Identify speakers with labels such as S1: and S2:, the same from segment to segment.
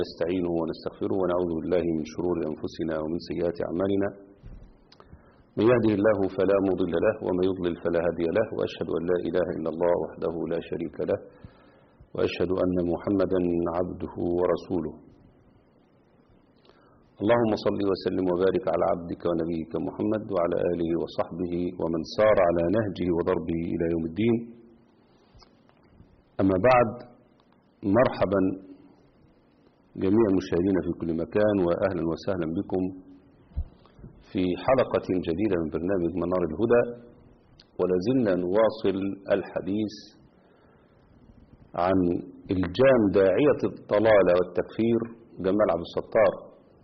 S1: نستعينه ونستغفره ونعوذ بالله من شرور أنفسنا ومن سيئات أعمالنا من يهده الله فلا مضل له ومن يضلل فلا هادي له وأشهد أن لا إله إلا الله وحده لا شريك له وأشهد أن محمدا عبده ورسوله اللهم صل وسلم وبارك على عبدك ونبيك محمد وعلى آله وصحبه ومن سار على نهجه وضربه إلى يوم الدين أما بعد مرحبا جميع المشاهدين في كل مكان وأهلا وسهلا بكم في حلقة جديدة من برنامج منار الهدى ولازلنا نواصل الحديث عن الجام داعية الضلالة والتكفير جمال عبد الستار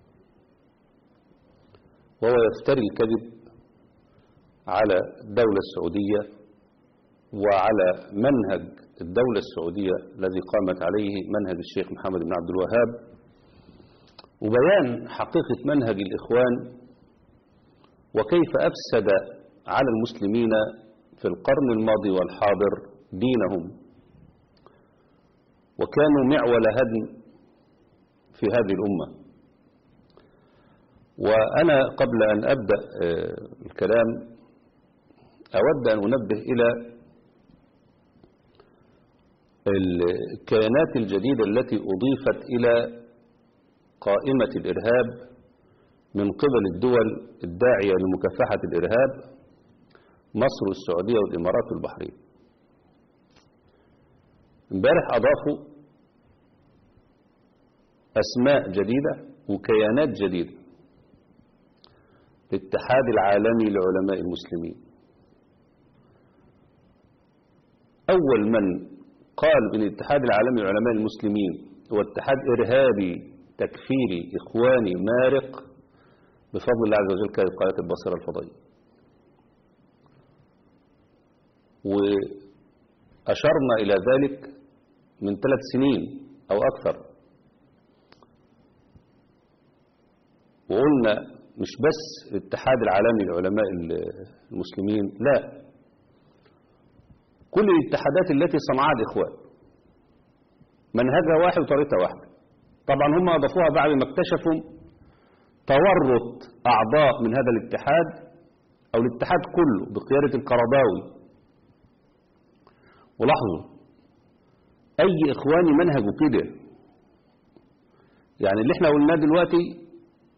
S1: وهو يفتري الكذب على الدولة السعودية وعلى منهج الدولة السعودية الذي قامت عليه منهج الشيخ محمد بن عبد الوهاب وبيان حقيقة منهج الإخوان وكيف أفسد على المسلمين في القرن الماضي والحاضر دينهم وكانوا معول هدم في هذه الأمة وأنا قبل أن أبدأ الكلام أود أن أنبه إلى الكيانات الجديدة التي أضيفت إلى قائمة الإرهاب من قبل الدول الداعية لمكافحة الإرهاب مصر والسعودية والإمارات والبحرين امبارح أضافوا أسماء جديدة وكيانات جديدة الاتحاد العالمي لعلماء المسلمين أول من قال بأن الاتحاد العالمي لعلماء المسلمين هو اتحاد إرهابي تكفيري إخواني مارق بفضل الله عز وجل كانت قناة البصرة الفضائية وأشرنا إلى ذلك من ثلاث سنين أو أكثر وقلنا مش بس الاتحاد العالمي لعلماء المسلمين لا كل الاتحادات التي صنعها الإخوان منهجها واحد وطريقتها واحدة طبعا هم أضافوها بعد ما اكتشفوا تورط أعضاء من هذا الاتحاد أو الاتحاد كله بقيادة القرضاوي ولاحظوا أي إخواني منهجه كده يعني اللي احنا قلناه دلوقتي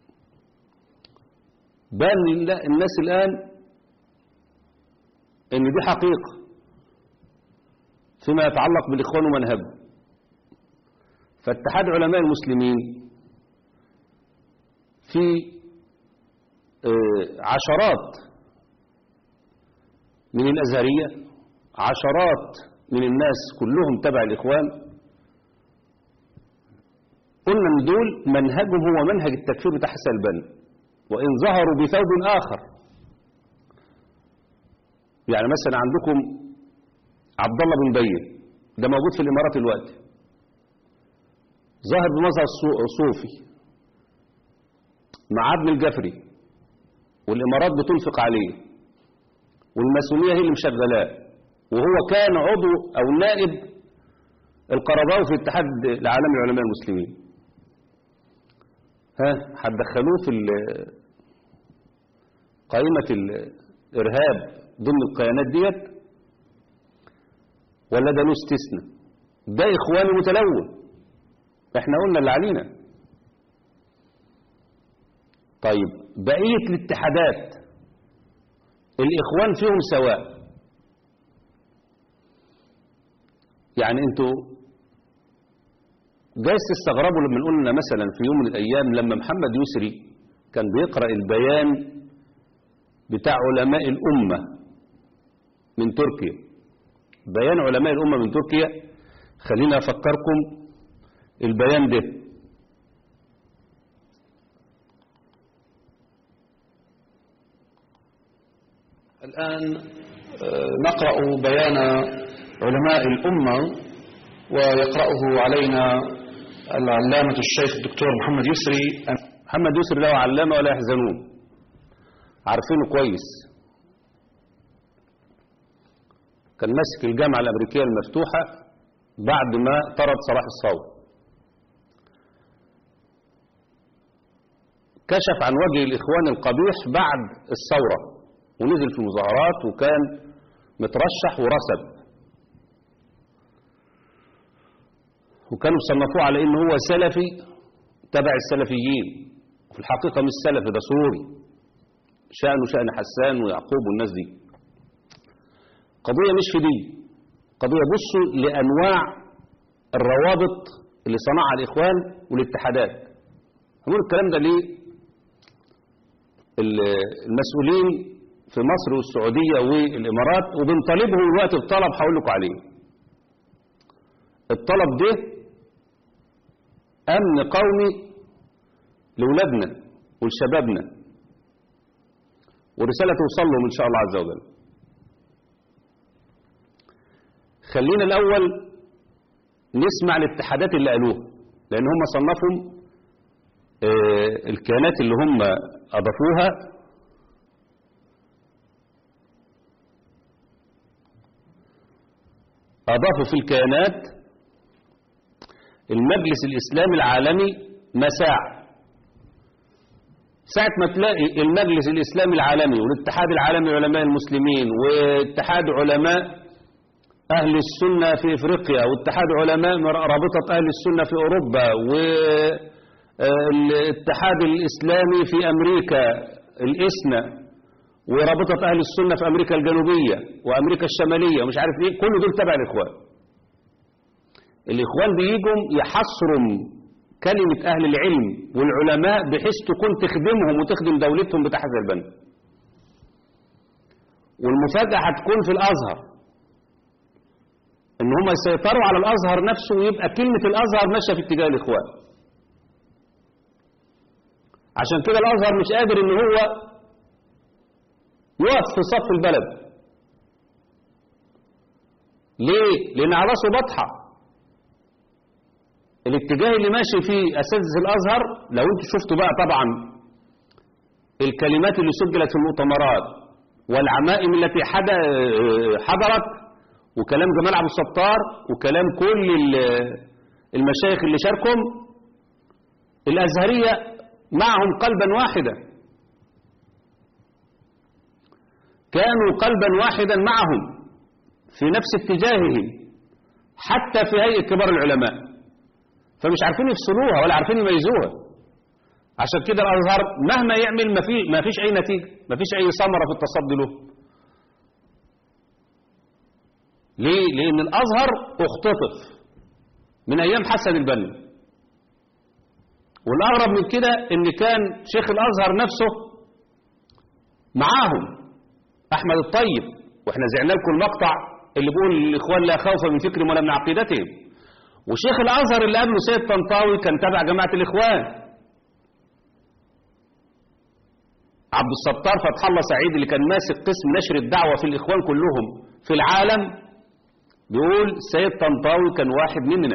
S1: بان الناس الآن ان دي حقيقة فيما يتعلق بالإخوان ومنهجه فاتحاد علماء المسلمين في عشرات من الأزهرية عشرات من الناس كلهم تبع الإخوان قلنا ان دول منهجهم هو منهج التكفير بتاع حسن البنا وإن ظهروا بثوب آخر يعني مثلا عندكم عبد الله بن بين ده موجود في الإمارات دلوقتي ظاهر بمظهر صوفي مع ابن الجفري والإمارات بتنفق عليه والماسونية هي اللي مشغلاه وهو كان عضو أو نائب القرضاوي في الاتحاد العالمي لعلماء المسلمين ها هتدخلوه في قائمة الإرهاب ضمن القيانات ديت ولا ده له استثناء ده إخواني متلون احنا قلنا اللي علينا طيب بقية الاتحادات الإخوان فيهم سواء يعني انتوا جايز تستغربوا لما نقولنا مثلا في يوم من الأيام لما محمد يسري كان بيقرأ البيان بتاع علماء الأمة من تركيا بيان علماء الأمة من تركيا خلينا أفكركم البيان ده
S2: الآن نقرأ بيان علماء الأمة ويقرأه علينا العلامة الشيخ الدكتور محمد يسري
S1: محمد يسري له علامة ولا يحزنون عارفينه كويس كان ماسك الجامعة الأمريكية المفتوحة بعد ما طرد صلاح الصاوي كشف عن وجه الإخوان القبيح بعد الثورة ونزل في المظاهرات وكان مترشح ورسب وكانوا صنفوه على انه هو سلفي تبع السلفيين وفي الحقيقة مش سلفي ده سوري شأنه شأن حسان ويعقوب والناس دي قضية مش في دي قضية بصوا لأنواع الروابط اللي صنعها الإخوان والاتحادات هنقول الكلام ده ليه المسؤولين في مصر والسعودية والإمارات وبنطالبهم الوقت بطلب هقول لكم عليه الطلب ده أمن قومي لولادنا ولشبابنا ورسالة توصل لهم إن شاء الله عز وجل خلينا الأول نسمع الاتحادات اللي قالوها لأن هم صنفهم آه الكيانات اللي هم أضافوها أضافوا في الكيانات المجلس الإسلامي العالمي مساع ساعة ما تلاقي المجلس الإسلامي العالمي والاتحاد العالمي لعلماء المسلمين واتحاد علماء أهل السنة في إفريقيا واتحاد علماء رابطة أهل السنة في أوروبا والاتحاد الإسلامي في أمريكا الإسنا ورابطة أهل السنة في أمريكا الجنوبية وأمريكا الشمالية ومش عارف إيه كل دول تبع الإخوان الإخوان بيجوا يحصروا كلمة أهل العلم والعلماء بحيث تكون تخدمهم وتخدم دولتهم بتاع هذا البند والمفاجأة هتكون في الأزهر إن هم يسيطروا على الأزهر نفسه ويبقى كلمة الأزهر ماشية في اتجاه الإخوان عشان كده الأزهر مش قادر إن هو يقف في صف البلد ليه؟ لأن على راسه بطحة الاتجاه اللي ماشي فيه أساتذة الأزهر لو انتوا شفتوا بقى طبعا الكلمات اللي سجلت في المؤتمرات والعمائم التي حضرت وكلام جمال عبد الستار وكلام كل المشايخ اللي شاركهم الأزهرية معهم قلبا واحدا كانوا قلبا واحدا معهم في نفس اتجاههم حتى في هيئة كبار العلماء فمش عارفين يفصلوها ولا عارفين يميزوها عشان كده الأزهر مهما يعمل ما, في ما فيش أي نتيجة ما فيش أي ثمرة في التصدي له ليه؟ لأن الأزهر اختطف من أيام حسن البنا والأغرب من كده إن كان شيخ الأزهر نفسه معاهم أحمد الطيب وإحنا زعنا لكم المقطع اللي بيقول الإخوان لا خوف من فكرهم ولا من عقيدتهم وشيخ الأزهر اللي قبله سيد طنطاوي كان تبع جماعة الإخوان عبد الستار فتح الله سعيد اللي كان ماسك قسم نشر الدعوة في الإخوان كلهم في العالم بيقول سيد طنطاوي كان واحد مننا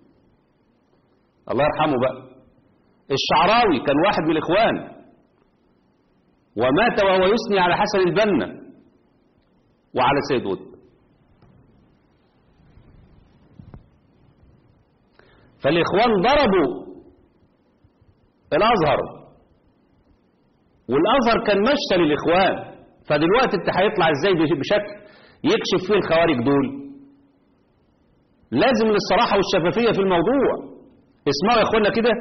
S1: الله يرحمه بقى الشعراوي كان واحد من الإخوان ومات وهو يثني على حسن البنا وعلى سيد قطب فالإخوان ضربوا الأزهر والأزهر كان مشتى للإخوان فدلوقتي انت هيطلع ازاي بشكل يكشف فيه الخوارج دول لازم للصراحة والشفافية في الموضوع اسمعوا يا اخوانا كده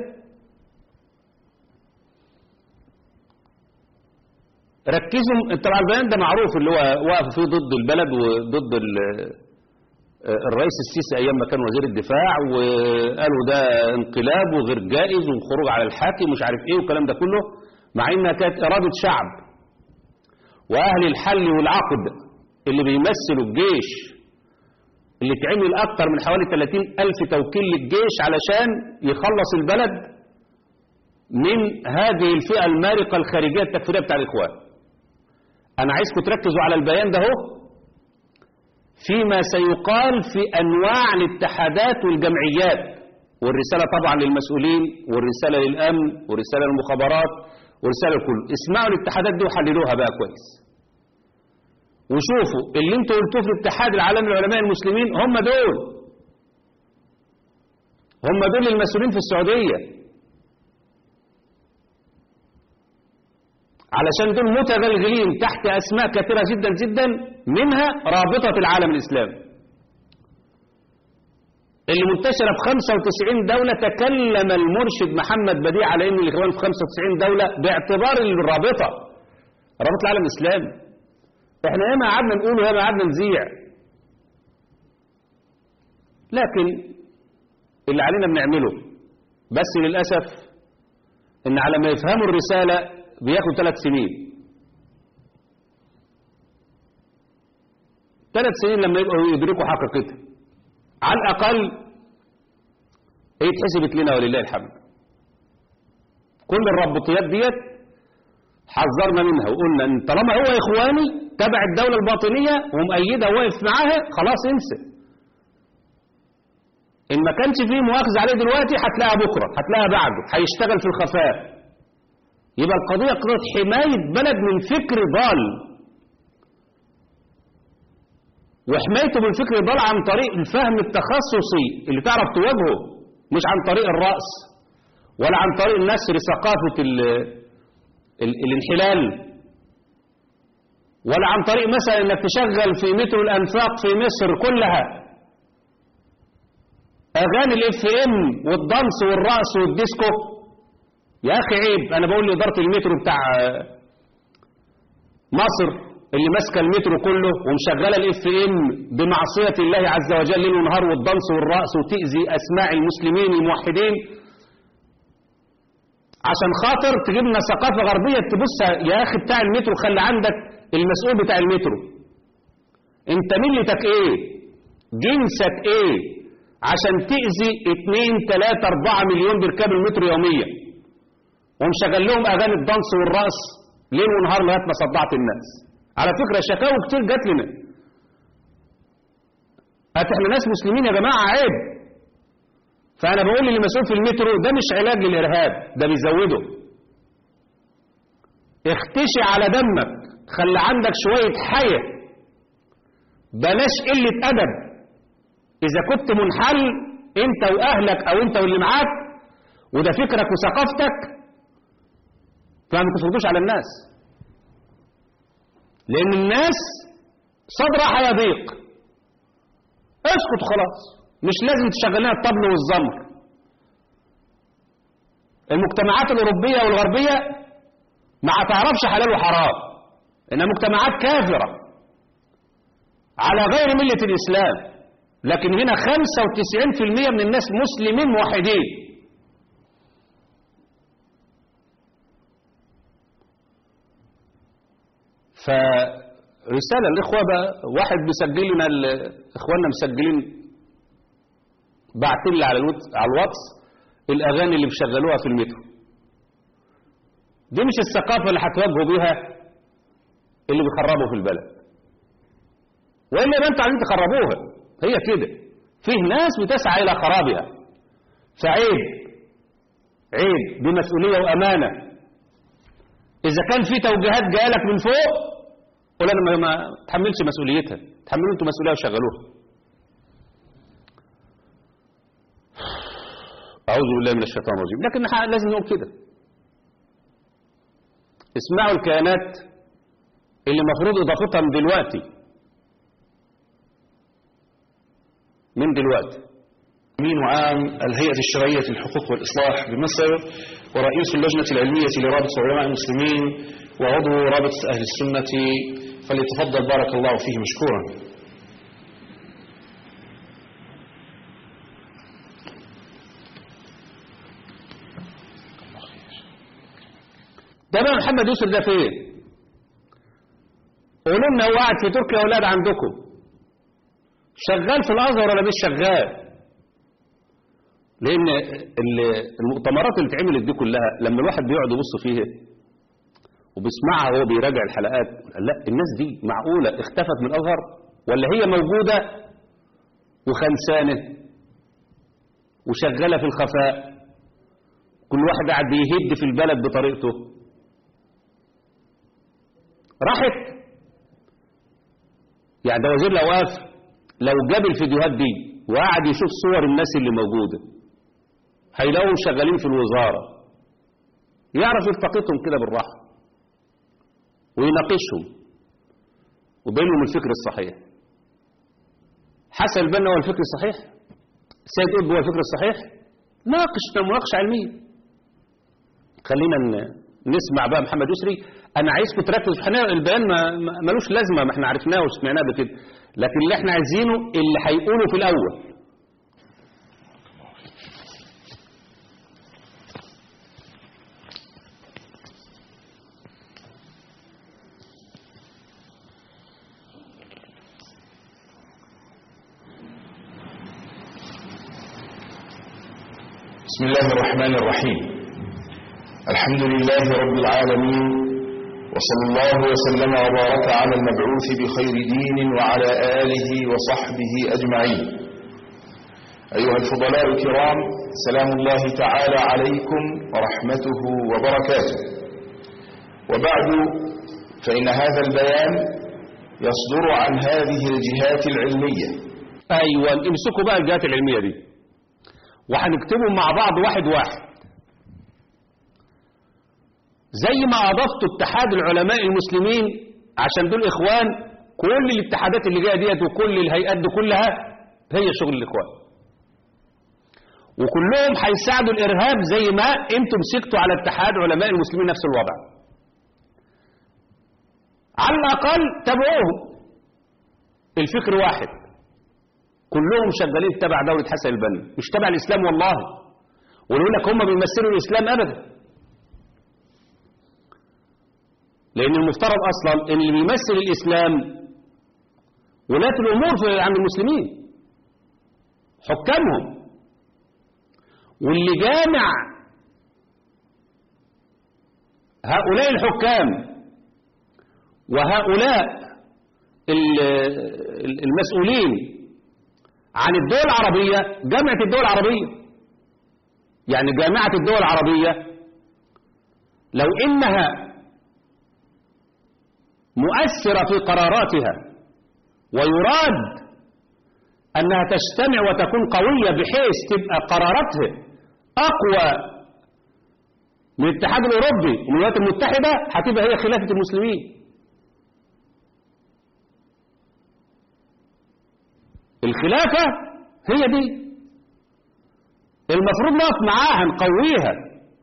S1: ركزوا طبعا البيان ده معروف اللي هو واقف فيه ضد البلد وضد الرئيس السيسي ايام ما كان وزير الدفاع وقالوا ده انقلاب وغير جائز وخروج على الحاكم ومش عارف ايه والكلام ده كله مع انها كانت اراده شعب واهل الحل والعقد اللي بيمثلوا الجيش اللي اتعمل اكتر من حوالي 30 الف توكيل للجيش علشان يخلص البلد من هذه الفئة المارقة الخارجية التكفيرية بتاع الإخوان أنا عايزكم تركزوا على البيان ده هو فيما سيقال في أنواع الاتحادات والجمعيات والرسالة طبعا للمسؤولين والرسالة للأمن والرسالة للمخابرات والرسالة للكل اسمعوا الاتحادات دي وحللوها بقى كويس وشوفوا اللي انتوا قلتوه في الاتحاد العالمي للعلماء المسلمين هم دول هم دول المسؤولين في السعودية علشان دول متغلغلين تحت أسماء كثيرة جدا جدا منها رابطة العالم الإسلامي اللي منتشرة في 95 دولة تكلم المرشد محمد بديع على ان الاخوان في 95 دولة باعتبار الرابطة رابطة العالم الاسلامي احنا ياما قعدنا نقول وياما قعدنا نذيع لكن اللي علينا بنعمله بس للأسف ان على ما يفهموا الرسالة بياخد ثلاث سنين ثلاث سنين لما يبقوا يدركوا حقيقتها على الأقل هي اتحسبت لنا ولله الحمد كل الربطيات ديت حذرنا منها وقلنا ان طالما هو اخواني تبع الدولة الباطنية ومؤيدة واقف معاها خلاص انسى ان ما كانش فيه مؤاخذة عليه دلوقتي هتلاقيها بكرة هتلاقيها بعده هيشتغل في الخفاء يبقى القضية قضية حماية بلد من فكر ضال وحمايته من فكر ضال عن طريق الفهم التخصصي اللي تعرف تواجهه مش عن طريق الرأس ولا عن طريق نشر ثقافة ال ال الانحلال ولا عن طريق مثلا انك تشغل في مترو الانفاق في مصر كلها اغاني الاف ام والدنس والرقص والديسكو يا اخي عيب انا بقول لاداره المترو بتاع مصر اللي ماسكه المترو كله ومشغله الاف ام بمعصيه الله عز وجل ليل ونهار والدنس والرقص وتاذي اسماع المسلمين الموحدين عشان خاطر تجيب لنا ثقافه غربيه تبص يا اخي بتاع المترو خلي عندك المسؤول بتاع المترو انت ملتك ايه جنسك ايه عشان تأذي 2 3 4 مليون بيركبوا المترو يوميا ومشغل لهم اغاني الدنس والرقص ليل ونهار لغايه ما صدعت الناس على فكره شكاوى كتير جات لنا قالت احنا ناس مسلمين يا جماعه عيب فانا بقول للي مسؤول في المترو ده مش علاج للارهاب ده بيزوده اختشي على دمك خلي عندك شويه حياه بلاش قله ادب إذا كنت منحل أنت وأهلك أو أنت واللي معاك وده فكرك وثقافتك فما تفرضوش على الناس لأن الناس صدرها هيضيق اسكت خلاص مش لازم تشغل لنا الطبل والزمر المجتمعات الأوروبية والغربية ما تعرفش حلال وحرام إنها مجتمعات كافرة على غير ملة الإسلام لكن هنا 95% من الناس مسلمين موحدين فرسالة الإخوة بقى واحد بيسجل لنا إخواننا مسجلين بعتين لي على الواتس, على الواتس الأغاني اللي بيشغلوها في المترو دي مش الثقافة اللي هتواجهوا بيها اللي بيخربوا في البلد وإلا ما أنتوا عايزين تخربوها هي كده فيه ناس بتسعى إلى خرابها فعيب عيب دي مسؤولية وأمانة إذا كان في توجيهات جايلك من فوق قول أنا ما تحملش مسؤوليتها تحملوا أنتوا مسؤولية وشغلوها أعوذ بالله من الشيطان الرجيم لكن لازم نقول كده اسمعوا الكيانات اللي المفروض إضافتها من دلوقتي من دلوقتي
S2: أمين وعام الهيئة الشرعية للحقوق والإصلاح بمصر ورئيس اللجنة العلمية لرابطة علماء المسلمين وعضو رابطة أهل السنة فليتفضل بارك الله فيه مشكورا
S1: ده بقى محمد يوسف ده فين قولوا لنا هو قاعد في تركيا ولا ده عندكم شغال في الازهر ولا مش شغال لان المؤتمرات اللي اتعملت دي كلها لما الواحد بيقعد يبص فيها وبيسمعها وهو بيراجع الحلقات لا الناس دي معقوله اختفت من الازهر ولا هي موجوده وخنسانه وشغاله في الخفاء كل واحد قاعد بيهد في البلد بطريقته راحت يعني ده وزير الاوقاف لو جاب الفيديوهات دي وقعد يشوف صور الناس اللي موجودة هيلاقوهم شغالين في الوزارة يعرف يلتقطهم كده بالراحة ويناقشهم وبينهم الفكر الصحيح حسن البنا هو الفكر الصحيح سيد قطب هو الفكر الصحيح ناقش مناقشه علميه خلينا ن- نسمع بقى محمد يسري انا عايزكم تركزوا احنا البيان ما- ما- ملوش لازمه ما احنا عرفناه وسمعناه قبل كده لكن اللي احنا عايزينه اللي هيقوله في الاول
S3: بسم الله الرحمن الرحيم الحمد لله رب العالمين وصلى الله وسلم وبارك على المبعوث بخير دين وعلى آله وصحبه أجمعين أيها الفضلاء الكرام سلام الله تعالى عليكم ورحمته وبركاته وبعد فإن هذا البيان يصدر عن هذه الجهات العلمية
S1: ايوه امسكوا بقى الجهات العلميه دي وهنكتبهم مع بعض واحد واحد زي ما اضفت اتحاد العلماء المسلمين عشان دول اخوان كل الاتحادات اللي جايه ديت وكل الهيئات دي كلها هي شغل الاخوان وكلهم هيساعدوا الارهاب زي ما انتم مسكتوا على اتحاد علماء المسلمين نفس الوضع على الاقل تابعوهم الفكر واحد كلهم شغالين تبع دولة حسن البنا مش تبع الإسلام والله ويقول لك هم بيمثلوا الإسلام أبدا لأن المفترض أصلا إن اللي بيمثل الإسلام ولاة الأمور في عند المسلمين حكامهم واللي جامع هؤلاء الحكام وهؤلاء ال- ال- المسؤولين عن الدول العربية جامعة الدول العربية يعني جامعة الدول العربية لو إنها مؤثرة في قراراتها ويراد أنها تجتمع وتكون قوية بحيث تبقى قراراتها أقوى من الاتحاد الأوروبي ومن الولايات المتحدة هتبقى هي خلافة المسلمين الخلافة هي دي المفروض نقف معاها نقويها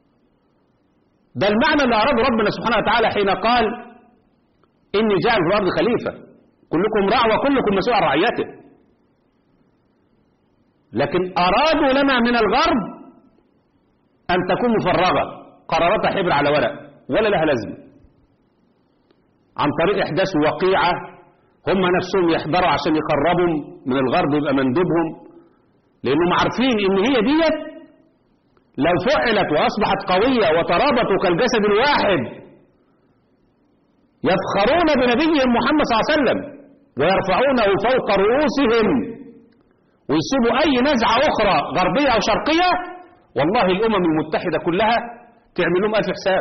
S1: ده المعنى اللي أراده ربنا سبحانه وتعالى حين قال إني جاعل في الأرض خليفة كلكم راع وكلكم مسؤول عن رعيته لكن أرادوا لنا من الغرب أن تكون مفرغة قراراتها حبر على ورق ولا لها لازمة عن طريق إحداث وقيعة هم نفسهم يحضروا عشان يقربوا من الغرب يبقى مندوبهم لأنهم عارفين إن هي ديت لو فعلت وأصبحت قوية وترابطوا كالجسد الواحد يفخرون بنبيهم محمد صلى الله عليه وسلم ويرفعونه فوق رؤوسهم ويسيبوا أي نزعة أخرى غربية أو شرقية والله الأمم المتحدة كلها تعمل لهم ألف حساب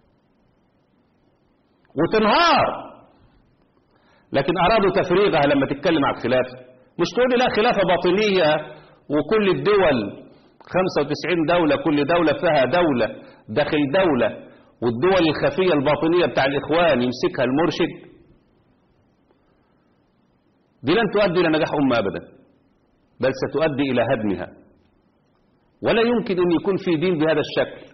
S1: وتنهار لكن أرادوا تفريغها لما تتكلم عن الخلافة مش تقول لي لا خلافة باطنية وكل الدول 95 دولة كل دولة فيها دولة داخل دولة والدول الخفية الباطنية بتاع الإخوان يمسكها المرشد دي لن تؤدي إلى نجاح أمة أبدا بل ستؤدي إلى هدمها ولا يمكن أن يكون في دين بهذا الشكل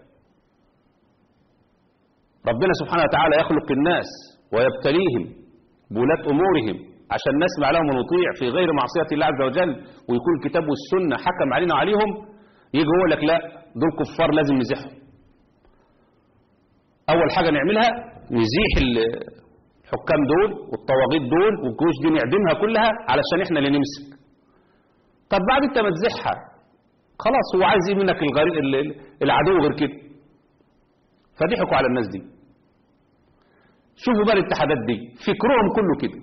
S1: ربنا سبحانه وتعالى يخلق الناس ويبتليهم بولاة أمورهم عشان نسمع لهم ونطيع في غير معصية الله عز وجل ويكون الكتاب والسنة حكم علينا وعليهم يجي يقول لك لا دول كفار لازم نزيحهم أول حاجة نعملها نزيح الحكام دول والطواغيت دول والجيوش دي نعدمها كلها علشان احنا اللي نمسك طب بعد انت ما تزيحها خلاص هو عايز ايه منك الغريب العدو غير كده فضحكوا على الناس دي شوفوا بقى الاتحادات دي فكرهم كله كده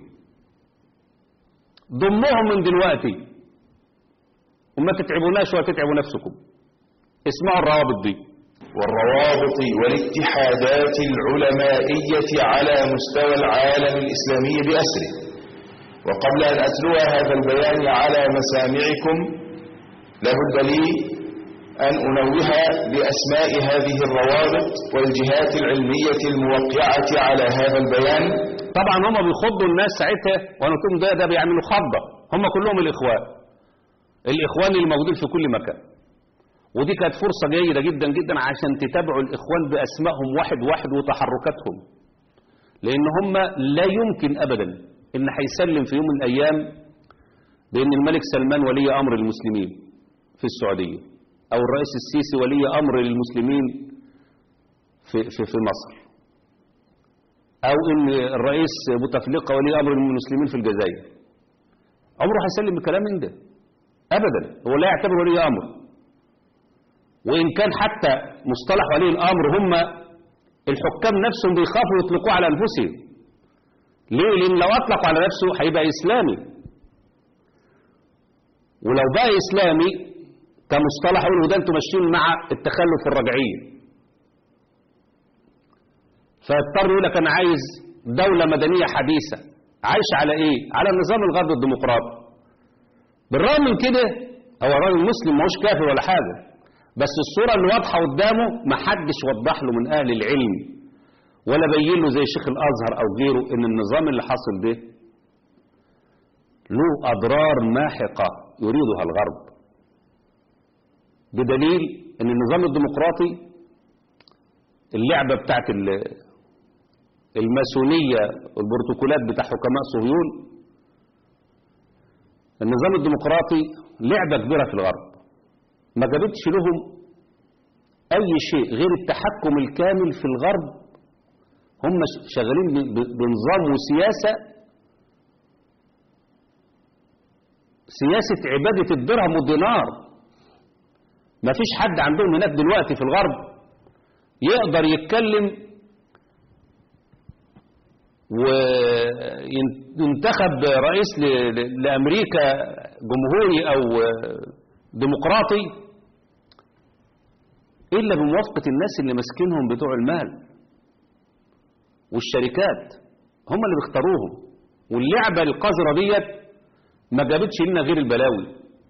S1: ضموهم من دلوقتي وما تتعبوناش ولا تتعبوا نفسكم اسمعوا الروابط دي
S3: والروابط والاتحادات العلمائية على مستوى العالم الإسلامي بأسره وقبل أن أتلو هذا البيان على مسامعكم لابد لي أن أنوه بأسماء هذه الروابط والجهات العلمية الموقعة على هذا البيان
S1: طبعا هم بيخضوا الناس ساعتها وانا قلت لهم ده ده بيعملوا خضه هم كلهم الاخوان الاخوان اللي موجودين في كل مكان ودي كانت فرصه جيده جدا جدا عشان تتابعوا الاخوان باسمائهم واحد واحد وتحركاتهم لان هم لا يمكن ابدا ان هيسلم في يوم من الايام بان الملك سلمان ولي امر المسلمين في السعوديه او الرئيس السيسي ولي امر للمسلمين في في في مصر او ان الرئيس بوتفليقه ولي امر المسلمين في الجزائر عمره هيسلم بكلام من ده ابدا هو لا يعتبر ولي امر وان كان حتى مصطلح ولي الامر هم الحكام نفسهم بيخافوا يطلقوه على انفسهم ليه لان لو اطلقوا على نفسه هيبقى اسلامي ولو بقى اسلامي كمصطلح يقولوا ده انتوا ماشيين مع التخلف الرجعي فيضطر يقول لك انا عايز دوله مدنيه حديثه عايش على ايه على النظام الغربي الديمقراطي بالرغم من كده هو راجل مسلم ماهوش كافر ولا حاجه بس الصوره اللي واضحه قدامه ما حدش وضح له من اهل العلم ولا بين له زي شيخ الازهر او غيره ان النظام اللي حاصل ده له اضرار ماحقه يريدها الغرب بدليل ان النظام الديمقراطي اللعبه بتاعت الماسونيه والبروتوكولات بتاع حكماء صهيون النظام الديمقراطي لعبه كبيره في الغرب ما جابتش لهم اي شيء غير التحكم الكامل في الغرب هم شغالين بنظام وسياسه سياسه عباده الدرهم والدينار ما فيش حد عندهم هناك دلوقتي في الغرب يقدر يتكلم وينتخب رئيس لأمريكا جمهوري أو ديمقراطي إلا بموافقة الناس اللي ماسكينهم بتوع المال والشركات هم اللي بيختاروهم واللعبة القذرة ديت ما جابتش لنا غير البلاوي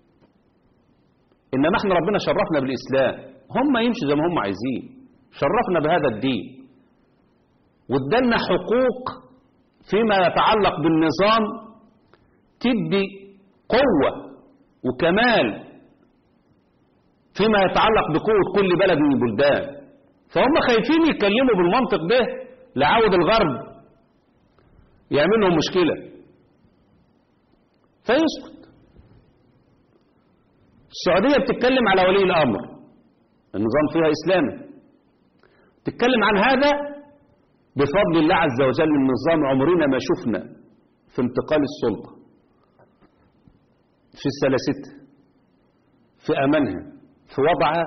S1: إنما احنا ربنا شرفنا بالإسلام هم يمشوا زي ما هم عايزين شرفنا بهذا الدين وادالنا حقوق فيما يتعلق بالنظام تدي قوة وكمال فيما يتعلق بقوة كل بلد من البلدان فهم خايفين يتكلموا بالمنطق ده لعود الغرب يعمل لهم مشكلة فيسكت السعودية بتتكلم على ولي الأمر النظام فيها إسلامي تتكلم عن هذا بفضل الله عز وجل النظام عمرنا ما شفنا في انتقال السلطة في سلاستها في أمانها في وضعها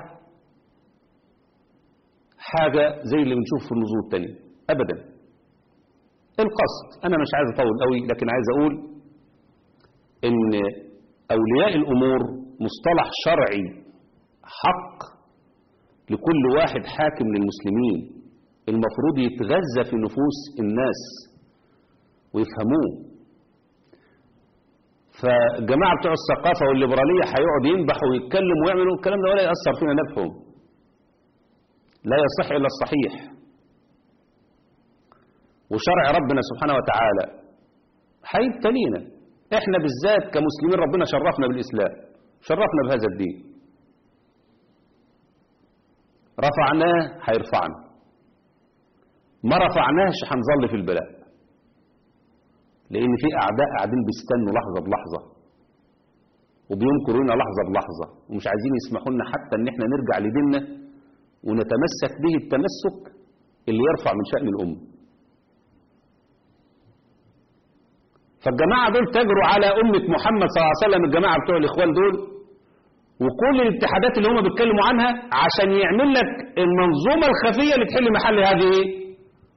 S1: حاجة زي اللي بنشوف في النظور التانية أبدا القصد أنا مش عايز أطول قوي لكن عايز أقول إن أولياء الأمور مصطلح شرعي حق لكل واحد حاكم للمسلمين المفروض يتغذى في نفوس الناس ويفهموه فالجماعة بتوع الثقافة والليبرالية هيقعد ينبحوا ويتكلموا ويعملوا الكلام ده ولا يأثر فينا نفهم لا يصح إلا الصحيح وشرع ربنا سبحانه وتعالى هيبتلينا احنا بالذات كمسلمين ربنا شرفنا بالإسلام شرفنا بهذا الدين رفعناه هيرفعنا ما رفعناش هنظل في البلاء لان في اعداء قاعدين بيستنوا لحظه بلحظه وبينكروا لنا لحظه بلحظه ومش عايزين يسمحوا لنا حتى ان احنا نرجع لديننا ونتمسك به التمسك اللي يرفع من شأن الأمة فالجماعة دول تجروا على أمة محمد صلى الله عليه وسلم الجماعة بتوع الإخوان دول وكل الاتحادات اللي هم بيتكلموا عنها عشان يعمل لك المنظومة الخفية اللي تحل محل هذه ايه؟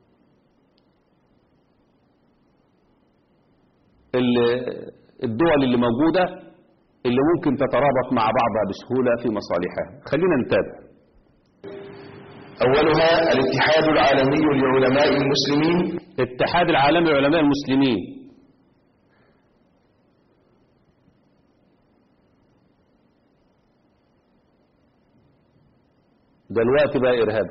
S1: الدول اللي موجودة اللي ممكن تترابط مع بعضها بسهولة في مصالحها خلينا نتابع
S3: أولها الاتحاد العالمي لعلماء المسلمين
S1: الاتحاد العالمي لعلماء المسلمين دلوقتي بقى إرهابي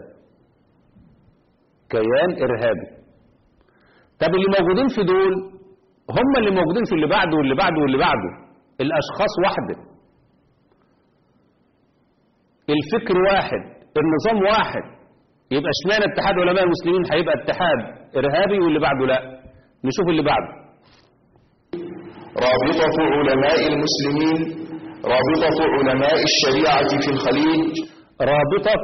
S1: كيان إرهابي طب اللي موجودين في دول هم اللي موجودين في اللي بعده واللي بعده واللي بعده الأشخاص واحدة الفكر واحد النظام واحد يبقى اشمعنى اتحاد علماء المسلمين هيبقى اتحاد إرهابي واللي بعده لا نشوف اللي بعده
S3: رابطة علماء المسلمين رابطة علماء الشريعة في الخليج
S1: رابطة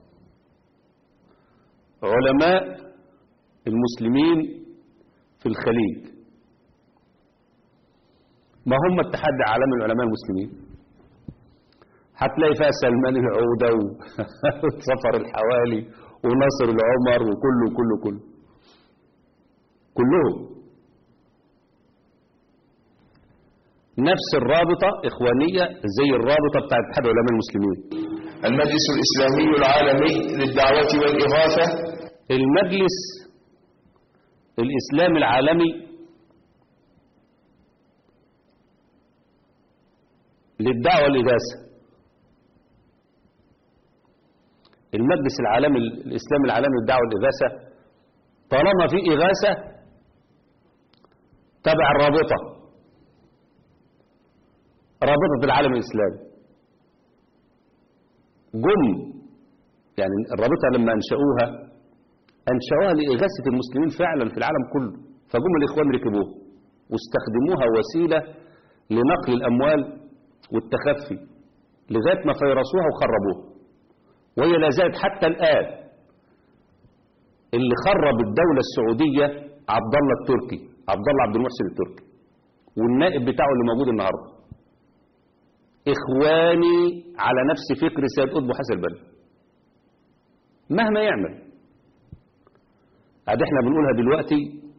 S1: علماء المسلمين في الخليج ما هم اتحاد عالمي العلماء المسلمين هتلاقي فيها سلمان العودة وصفر الحوالي وناصر العمر وكله كله كله كلهم نفس الرابطة إخوانية زي الرابطة بتاعت اتحاد علماء المسلمين
S3: المجلس الإسلامي العالمي للدعوة والإغاثة
S1: المجلس الإسلامي العالمي للدعوة والإغاثة المجلس العالمي الإسلامي العالمي للدعوة والإغاثة طالما في إغاثة تبع الرابطة رابطة العالم الإسلامي جم يعني الرابطة لما أنشأوها أنشأوها لإغاثة المسلمين فعلا في العالم كله فجم الإخوان ركبوها واستخدموها وسيلة لنقل الأموال والتخفي لغاية ما فيرسوها وخربوها وهي لا زالت حتى الآن اللي خرب الدولة السعودية عبد الله التركي عبد الله عبد المحسن التركي والنائب بتاعه اللي موجود النهارده إخواني على نفس فكر سيد قطب حسن البنا مهما يعمل ادي احنا بنقولها دلوقتي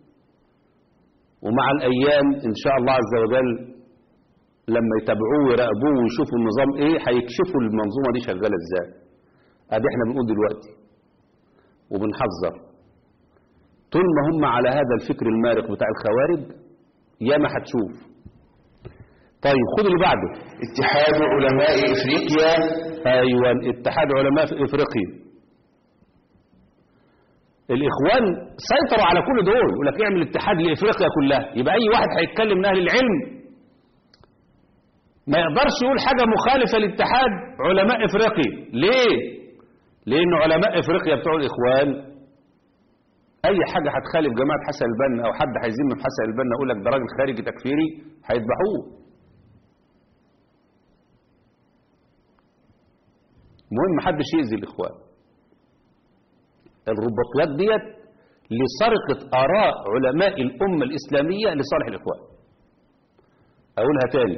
S1: ومع الأيام إن شاء الله عز وجل لما يتابعوه ويراقبوه ويشوفوا النظام إيه هيكشفوا المنظومة دي شغالة إزاي ادي احنا بنقول دلوقتي وبنحذر طول ما هم على هذا الفكر المارق بتاع الخوارج ياما هتشوف طيب خد اللي بعده
S3: اتحاد علماء إفريقيا
S1: ايوه اتحاد علماء في افريقيا الاخوان سيطروا على كل دول يقول لك اعمل اتحاد لافريقيا كلها يبقى اي واحد هيتكلم من اهل العلم ما يقدرش يقول حاجه مخالفه لاتحاد علماء افريقيا ليه لان علماء افريقيا بتوع الاخوان اي حاجه هتخالف جماعه حسن البنا او حد هيذم في حسن البنا يقول لك ده راجل خارجي تكفيري هيذبحوه المهم محدش يأذي الإخوان الرباطيات ديت لسرقة آراء علماء الأمة الإسلامية لصالح الإخوان أقولها تاني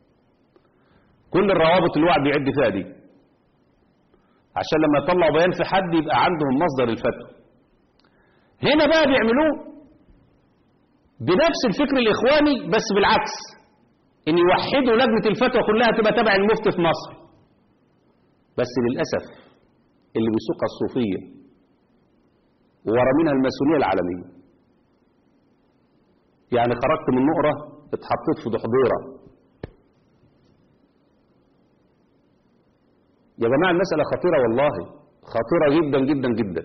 S1: كل الروابط اللي الواحد بيعد فيها دي عشان لما يطلعوا بيان في حد يبقى عندهم مصدر الفتوى هنا بقى بيعملوه بنفس الفكر الإخواني بس بالعكس إن يوحدوا لجنة الفتوى كلها تبقى تبع المفتي في مصر بس للأسف اللي بيسوقها الصوفية ورا منها الماسونية العالمية يعني خرجت من نقرة اتحطيت في دحضيرة يا جماعة المسألة خطيرة والله خطيرة جدا جدا جدا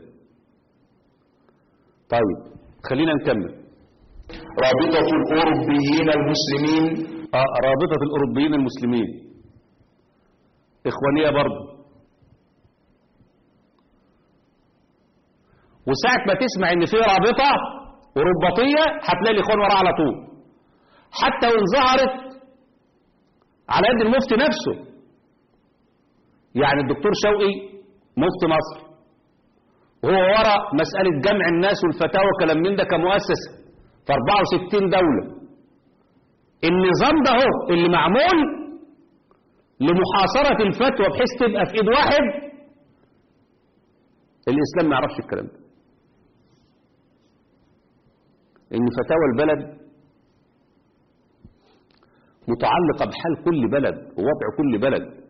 S1: طيب خلينا نكمل
S3: رابطة الأوروبيين المسلمين
S1: آه رابطة الأوروبيين المسلمين إخوانية برضه وساعة ما تسمع ان في رابطة ورباطية هتلاقي الاخوان وراها على طول حتى وان ظهرت على يد المفتي نفسه يعني الدكتور شوقي مفتي مصر وهو ورا مسألة جمع الناس والفتاوى وكلام من ده كمؤسسة في 64 دولة النظام ده هو اللي معمول لمحاصرة الفتوى بحيث تبقى في ايد واحد الاسلام ما يعرفش الكلام ده ان فتاوى البلد متعلقة بحال كل بلد ووضع كل بلد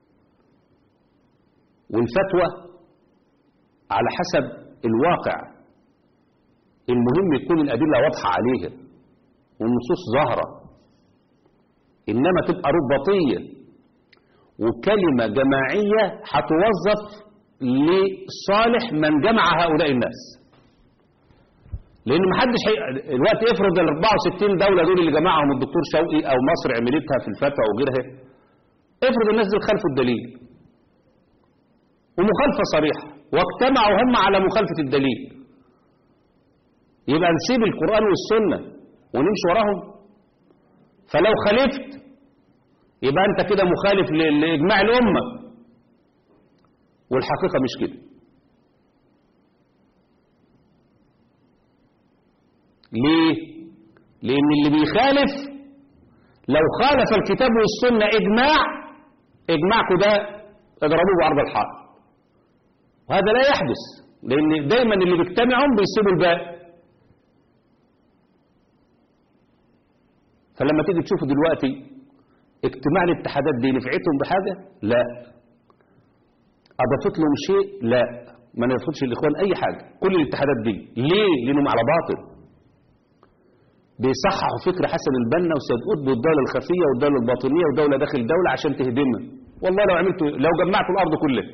S1: والفتوى على حسب الواقع المهم يكون الأدلة واضحة عليها والنصوص ظاهرة إنما تبقى رباطية وكلمة جماعية هتوظف لصالح من جمع هؤلاء الناس لان ما حدش حي... الوقت افرض ال 64 دوله دول اللي جمعهم الدكتور شوقي او مصر عملتها في الفتوى وغيرها افرض الناس دول خالفوا الدليل ومخالفه صريحه واجتمعوا هم على مخالفه الدليل يبقى نسيب القران والسنه ونمشي وراهم فلو خالفت يبقى انت كده مخالف ل- لاجماع الامه والحقيقه مش كده ليه لان اللي بيخالف لو خالف الكتاب والسنه اجماع اجماعكم ده اضربوه بعرض الحائط وهذا لا يحدث لان دايما اللي بيجتمعهم بيسيبوا الباقي فلما تيجي تشوفوا دلوقتي اجتماع الاتحادات دي نفعتهم بحاجه لا اضافت لهم شيء لا ما نفقدش الاخوان اي حاجه كل الاتحادات دي ليه لانهم على باطل بيصححوا فكر حسن البنا وسيد قطب والدوله الخفيه والدوله الباطنيه ودوله داخل دوله عشان تهدمها والله لو عملتوا لو جمعتوا الارض كلها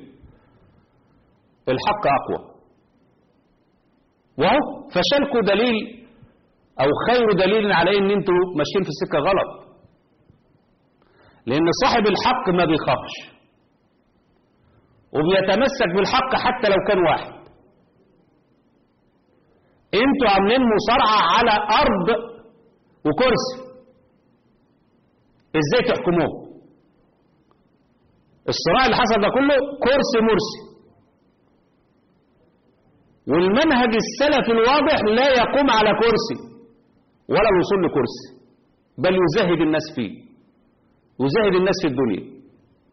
S1: الحق اقوى وهو فشلكوا دليل او خير دليل على ان انتوا ماشيين في السكه غلط لان صاحب الحق ما بيخافش وبيتمسك بالحق حتى لو كان واحد انتوا عاملين مصارعه على ارض وكرسي ازاي تحكموه الصراع اللي حصل ده كله كرسي مرسي والمنهج السلفي الواضح لا يقوم على كرسي ولا الوصول لكرسي بل يزهد الناس فيه يزهد الناس في الدنيا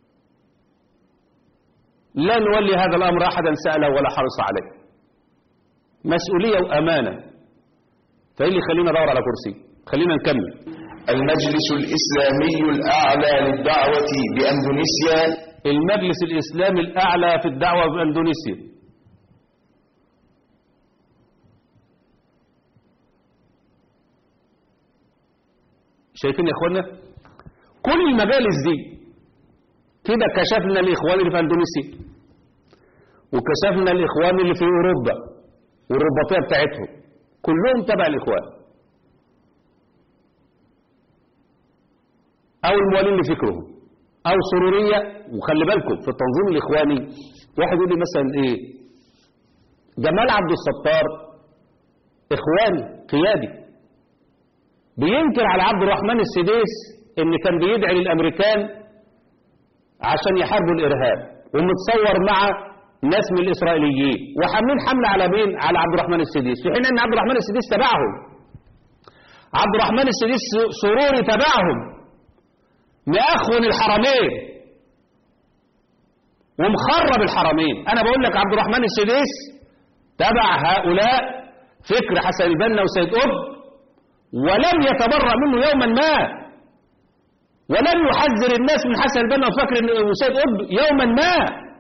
S1: لا نولي هذا الأمر أحدا سأله ولا حرص عليه مسؤولية وأمانة فإيه اللي يخلينا ندور على كرسي خلينا نكمل
S3: المجلس الإسلامي الأعلى للدعوة بأندونيسيا
S1: المجلس الإسلامي الأعلى في الدعوة بأندونيسيا شايفين يا اخوانا كل المجالس دي كده كشفنا الاخوان اللي في اندونيسيا وكشفنا الاخوان اللي في اوروبا والرباطيه بتاعتهم كلهم تبع الاخوان او الموالين لفكرهم او سروريه وخلي بالكم في التنظيم الاخواني واحد يقول لي مثلا ايه جمال عبد الستار اخواني قيادي بينكر على عبد الرحمن السديس ان كان بيدعي للامريكان عشان يحاربوا الارهاب ومتصور مع ناس من الاسرائيليين وحاملين حمله على مين على عبد الرحمن السديس في حين ان عبد الرحمن السديس تبعهم عبد الرحمن السديس سروري تبعهم مأخون الحرمين ومخرب الحرمين انا بقول لك عبد الرحمن السديس تبع هؤلاء فكر حسن البنا وسيد قطب ولم يتبرأ منه يوما ما ولم يحذر الناس من حسن البنا وفكر وسيد قطب يوما ما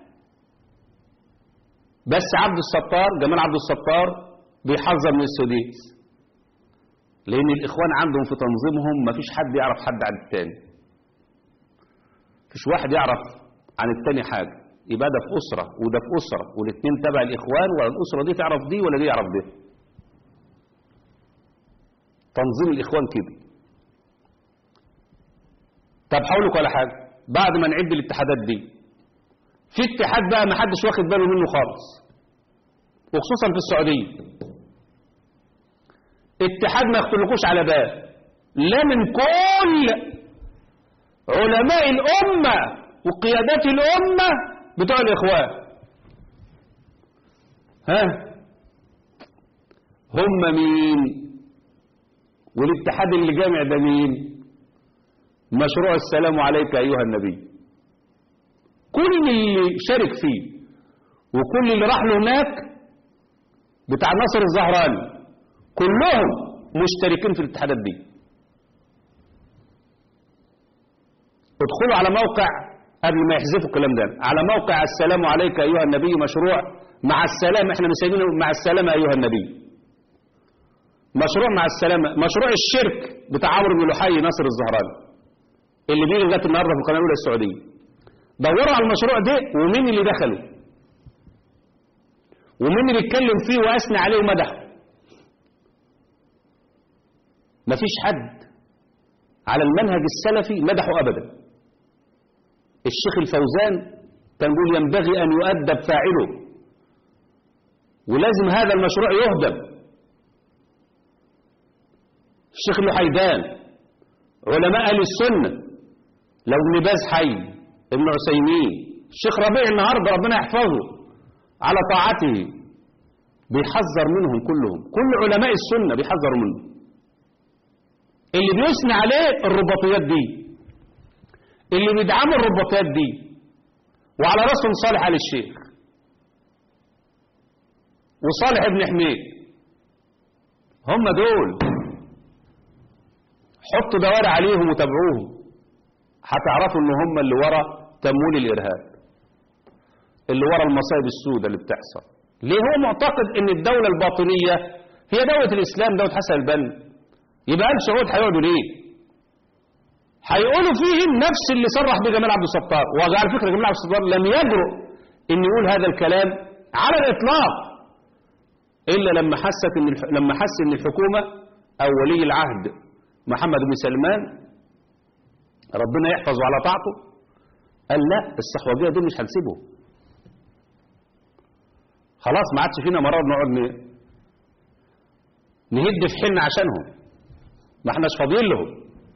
S1: بس عبد الستار جمال عبد الستار بيحذر من السديس لان الاخوان عندهم في تنظيمهم ما فيش حد يعرف حد عن التاني فيش واحد يعرف عن التاني حاجه يبقى ده في اسره وده في اسره والاثنين تبع الاخوان ولا الاسره دي تعرف دي ولا دي يعرف دي تنظيم الإخوان كده طب هقول لكم على حاجة بعد ما نعد الاتحادات دي في اتحاد بقى ما حدش واخد باله منه خالص وخصوصا في السعودية اتحاد ما يخطلكوش على بال لا من كل علماء الأمة وقيادات الأمة بتوع الإخوان ها هم مين والاتحاد اللي جامع ده مين مشروع السلام عليك أيها النبي كل اللي شارك فيه وكل اللي راح له هناك بتاع ناصر الزهراني كلهم مشتركين في الاتحادات دي ادخلوا على موقع قبل ما يحذفوا الكلام ده على موقع السلام عليك أيها النبي مشروع مع السلام احنا مسمينه مع السلامة أيها النبي مشروع مع السلامة مشروع الشرك بتاع عمرو بن لحي ناصر الزهراني اللي بيجي لغايه النهارده في القناه الاولى السعوديه دوروا على المشروع ده ومين اللي دخلوا ومين اللي اتكلم فيه وأثنى عليه ومدحه مفيش حد على المنهج السلفي مدحه أبدا الشيخ الفوزان كان بيقول ينبغي أن يؤدب فاعله ولازم هذا المشروع يهدم الشيخ الحيدان علماء أهل السنة لو ابن باز حي ابن عثيمين الشيخ ربيع النهارده ربنا يحفظه على طاعته بيحذر منهم كلهم كل علماء السنة بيحذروا منه اللي بيثني عليه الرباطيات دي اللي بيدعموا الرباطيات دي وعلى راسهم صالح آل الشيخ وصالح ابن حميد هم دول حطوا دوائر عليهم وتابعوهم هتعرفوا ان هم اللي ورا تمويل الارهاب اللي ورا المصايب السوداء اللي بتحصل ليه هو معتقد ان الدولة الباطنية هي دولة الاسلام دولة حسن البنا يبقى قال شهود هيقعدوا ليه هيقولوا فيهم نفس اللي صرح به جمال عبد الستار وعلى فكرة جمال عبد الستار لم يجرؤ ان يقول هذا الكلام على الاطلاق الا لما حست ان الح... لما حس ان الحكومة او ولي العهد محمد بن سلمان ربنا يحفظه على طاعته قال لا الصحوجية دول مش هنسيبهم خلاص ما عادش فينا مرار نقعد ن- نهد في حن عشانهم ما احناش فاضيين لهم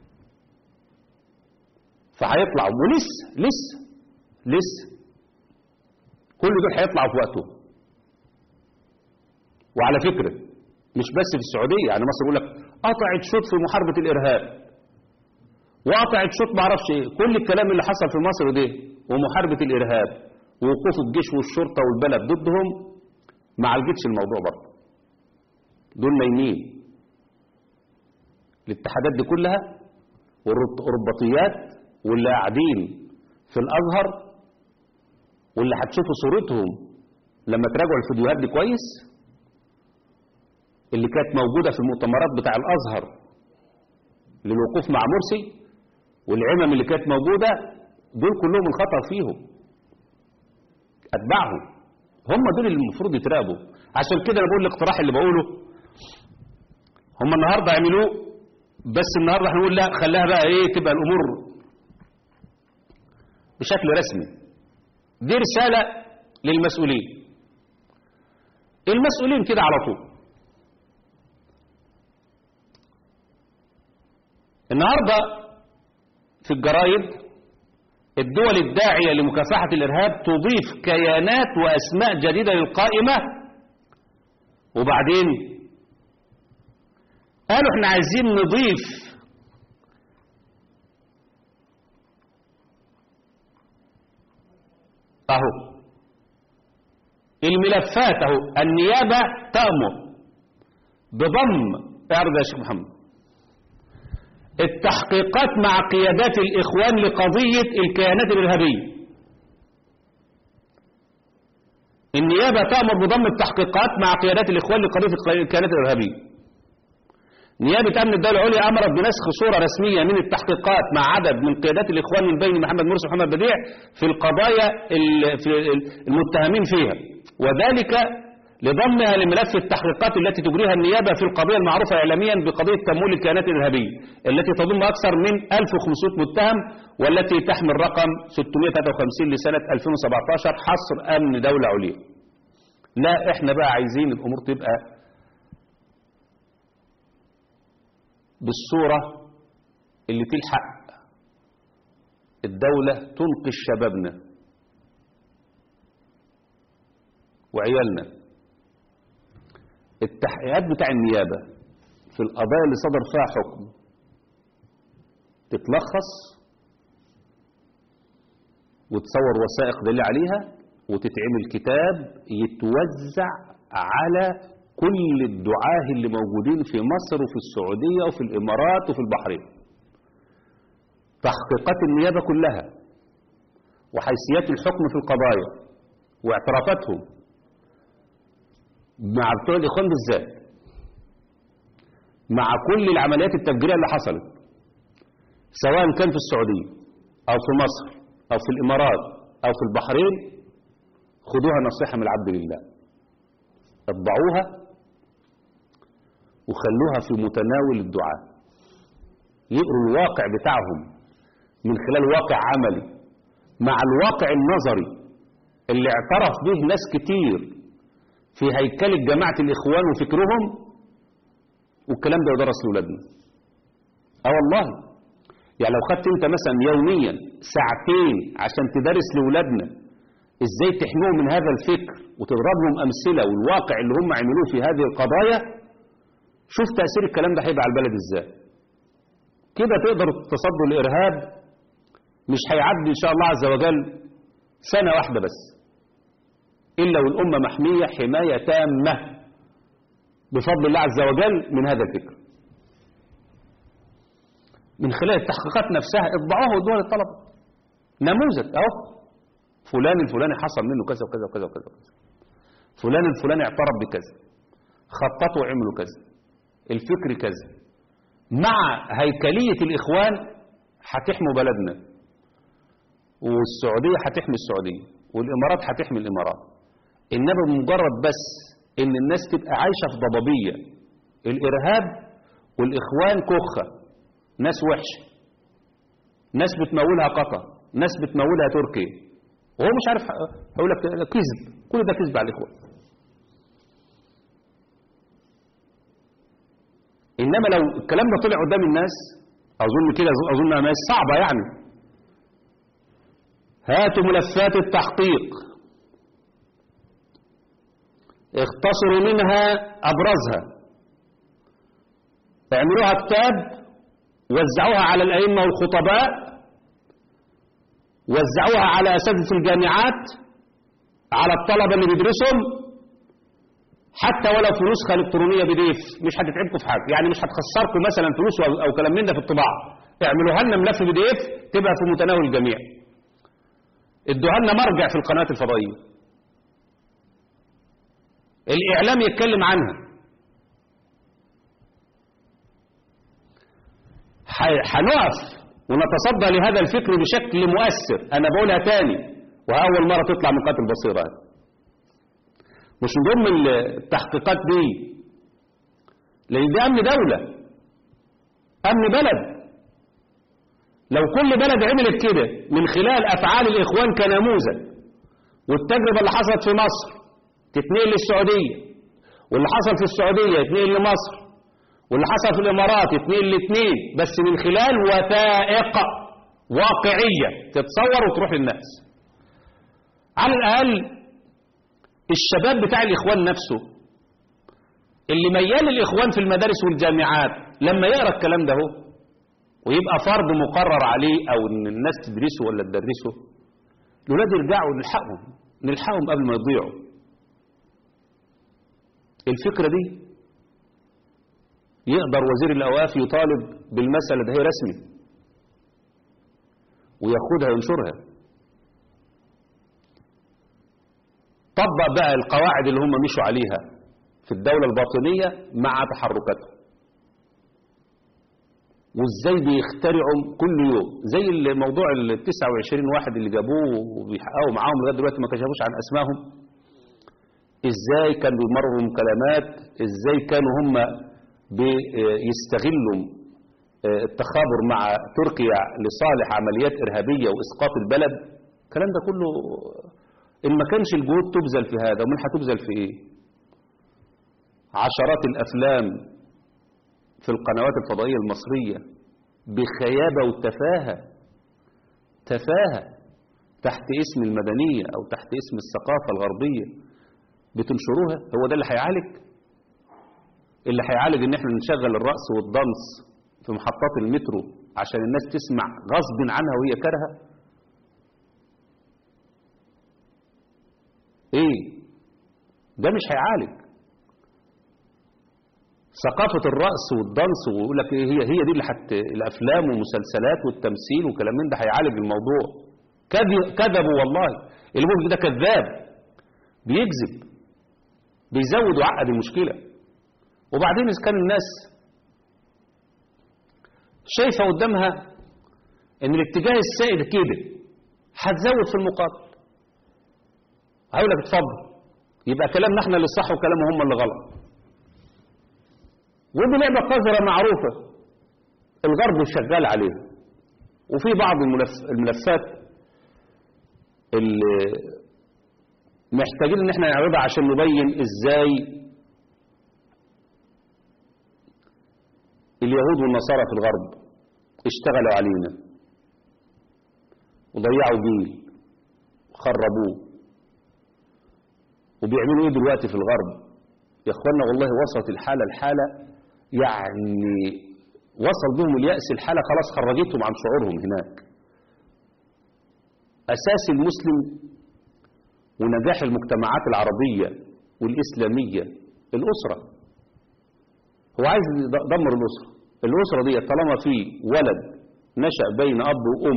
S1: فهيطلعوا ولسه لسه لسه كل دول هيطلعوا في وقتهم وعلى فكرة مش بس في السعودية يعني مصر يقول لك قطعت شوط في محاربة الإرهاب وقطعت شوط ما اعرفش ايه كل الكلام اللي حصل في مصر ده ومحاربة الإرهاب ووقوف الجيش والشرطة والبلد ضدهم ما عالجتش الموضوع برضه دول نايمين الاتحادات دي كلها والرباطيات واللي قاعدين في الأزهر واللي هتشوفوا صورتهم لما تراجعوا الفيديوهات دي كويس اللي كانت موجودة في المؤتمرات بتاع الأزهر للوقوف مع مرسي والعمم اللي كانت موجودة دول كلهم الخطر فيهم أتباعهم هم دول اللي المفروض يتراقبوا عشان كده أنا بقول الاقتراح اللي بقوله هم النهاردة عملوه بس النهاردة هنقول لا خلاها بقى ايه تبقى الأمور بشكل رسمي دي رسالة للمسؤولين المسؤولين كده على طول النهاردة في الجرايد الدول الداعية لمكافحة الإرهاب تضيف كيانات وأسماء جديدة للقائمة وبعدين قالوا احنا عايزين نضيف اهو الملفات اهو النيابة تأمر بضم اعرض يا شيخ محمد التحقيقات مع قيادات الإخوان لقضية الكيانات الإرهابية النيابة تأمر بضم التحقيقات مع قيادات الإخوان لقضية الكيانات الإرهابية نيابة أمن الدولة العليا أمرت بنسخ صورة رسمية من التحقيقات مع عدد من قيادات الإخوان من بين محمد مرسي ومحمد بديع في القضايا ال- في المتهمين فيها وذلك لضمها لملف التحقيقات التي تجريها النيابة في القضية المعروفة إعلاميا بقضية تمويل الكيانات الإرهابية التي تضم أكثر من 1500 متهم والتي تحمل رقم 653 لسنة 2017 حصر أمن دولة عليا لا احنا بقى عايزين الأمور تبقى بالصورة اللي تلحق الدولة تنقذ شبابنا وعيالنا التحقيقات بتاع النيابة في القضايا اللي صدر فيها حكم تتلخص وتصور وثائق دليل عليها وتتعمل كتاب يتوزع على كل الدعاه اللي موجودين في مصر وفي السعودية وفي الإمارات وفي البحرين تحقيقات النيابة كلها وحيثيات الحكم في القضايا واعترافاتهم مع بتوع الإخوان بالذات مع كل العمليات التفجيرية اللي حصلت سواء كان في السعودية أو في مصر أو في الإمارات أو في البحرين خدوها نصيحة من العبد لله اطبعوها وخلوها في متناول الدعاء يقروا الواقع بتاعهم من خلال واقع عملي مع الواقع النظري اللي اعترف به ناس كتير في هيكلة جماعة الإخوان وفكرهم والكلام ده يدرس لأولادنا اه والله يعني لو خدت انت مثلا يوميا ساعتين عشان تدرس لأولادنا ازاي تحميهم من هذا الفكر وتضرب لهم أمثلة والواقع اللي هم عملوه في هذه القضايا شوف تأثير الكلام ده هيبقى على البلد ازاي كده تقدروا تصدوا الإرهاب مش هيعدي إن شاء الله عز وجل سنة واحدة بس إلا والأمة محمية حماية تامة بفضل الله عز وجل من هذا الفكر من خلال التحقيقات نفسها اطبعوها وادوها للطلبة نموذج اهو فلان الفلاني حصل منه كذا وكذا وكذا وكذا وكذا فلان الفلاني اعترف بكذا خططوا وعملوا كذا الفكر كذا مع هيكلية الإخوان هتحموا بلدنا والسعودية هتحمي السعودية والإمارات هتحمي الإمارات إنما بمجرد بس إن الناس تبقى عايشة في ضبابية الإرهاب والإخوان كخة ناس وحشة ناس بتمولها قطر ناس بتمولها تركيا وهو مش عارف هقول لك كذب كل ده كذب على الإخوان إنما لو الكلام ده طلع قدام الناس أظن كده أظن ناس صعبة يعني هاتوا ملفات التحقيق اختصروا منها أبرزها اعملوها كتاب وزعوها على الأئمة والخطباء وزعوها على أساتذة الجامعات على الطلبة اللي بيدرسهم حتى ولو في نسخة إلكترونية بديف مش هتتعبكم في حاجة يعني مش هتخسركم مثلا فلوس أو, أو كلام من ده في الطباعة اعملوها لنا ملف بديف تبقى في متناول الجميع ادوها لنا مرجع في القناة الفضائية الإعلام يتكلم عنها هنقف ونتصدى لهذا الفكر بشكل مؤثر أنا بقولها تاني وأول مرة تطلع من قاتل البصيرة مش من ضمن التحقيقات دي لأن دي أمن دولة أمن بلد لو كل بلد عملت كده من خلال أفعال الإخوان كنموذج والتجربة اللي حصلت في مصر تتنقل للسعودية واللي حصل في السعودية يتنقل لمصر واللي حصل في الإمارات يتنقل لاثنين بس من خلال وثائق واقعية تتصور وتروح للناس على الأقل الشباب بتاع الإخوان نفسه اللي ميال الإخوان في المدارس والجامعات لما يقرأ الكلام ده هو ويبقى فرض مقرر عليه أو إن الناس تدرسه ولا تدرسه الولاد يرجعوا نلحقهم نلحقهم قبل ما يضيعوا الفكرة دي يقدر وزير الأواف يطالب بالمسألة ده هي رسمي وياخدها وينشرها طبق بقى القواعد اللي هم مشوا عليها في الدولة الباطنية مع تحركاتهم وازاي بيخترعوا كل يوم زي الموضوع ال 29 واحد اللي جابوه وبيحققوا معاهم لغايه دلوقتي ما كشفوش عن اسمائهم ازاي كانوا بيمروا مكالمات ازاي كانوا هم بيستغلوا التخابر مع تركيا لصالح عمليات ارهابيه واسقاط البلد الكلام ده كله ان ما كانش الجهود تبذل في هذا ومن هتبذل في ايه عشرات الافلام في القنوات الفضائية المصرية بخيابة وتفاهة تفاهة تحت اسم المدنية أو تحت اسم الثقافة الغربية بتنشروها هو ده اللي هيعالج اللي هيعالج ان احنا نشغل الرأس والضنس في محطات المترو عشان الناس تسمع غصب عنها وهي كارهة ايه ده مش هيعالج ثقافة الرأس والدنس ويقول لك إيه هي هي دي اللي حت الأفلام والمسلسلات والتمثيل وكلام من ده هيعالج الموضوع كذبوا والله اللي بيقول ده كذاب بيكذب بيزود وعقد المشكلة وبعدين إذا كان الناس شايفة قدامها إن الاتجاه السائد كده هتزود في المقابل هقول لك اتفضل يبقى كلامنا احنا اللي صح وكلامهم هم اللي غلط ودي لعبة قذرة معروفة الغرب شغال عليها وفي بعض الملف- الملفات اللي محتاجين ان احنا نعرضها عشان نبين ازاي اليهود والنصارى في الغرب اشتغلوا علينا وضيعوا جيل وخربوه وبيعملوا ايه دلوقتي في الغرب يا اخوانا والله وصلت الحالة الحالة يعني وصل بهم اليأس الحالة خلاص خرجتهم عن شعورهم هناك أساس المسلم ونجاح المجتمعات العربية والإسلامية الأسرة هو عايز يدمر الأسرة الأسرة دي طالما في ولد نشأ بين أب وأم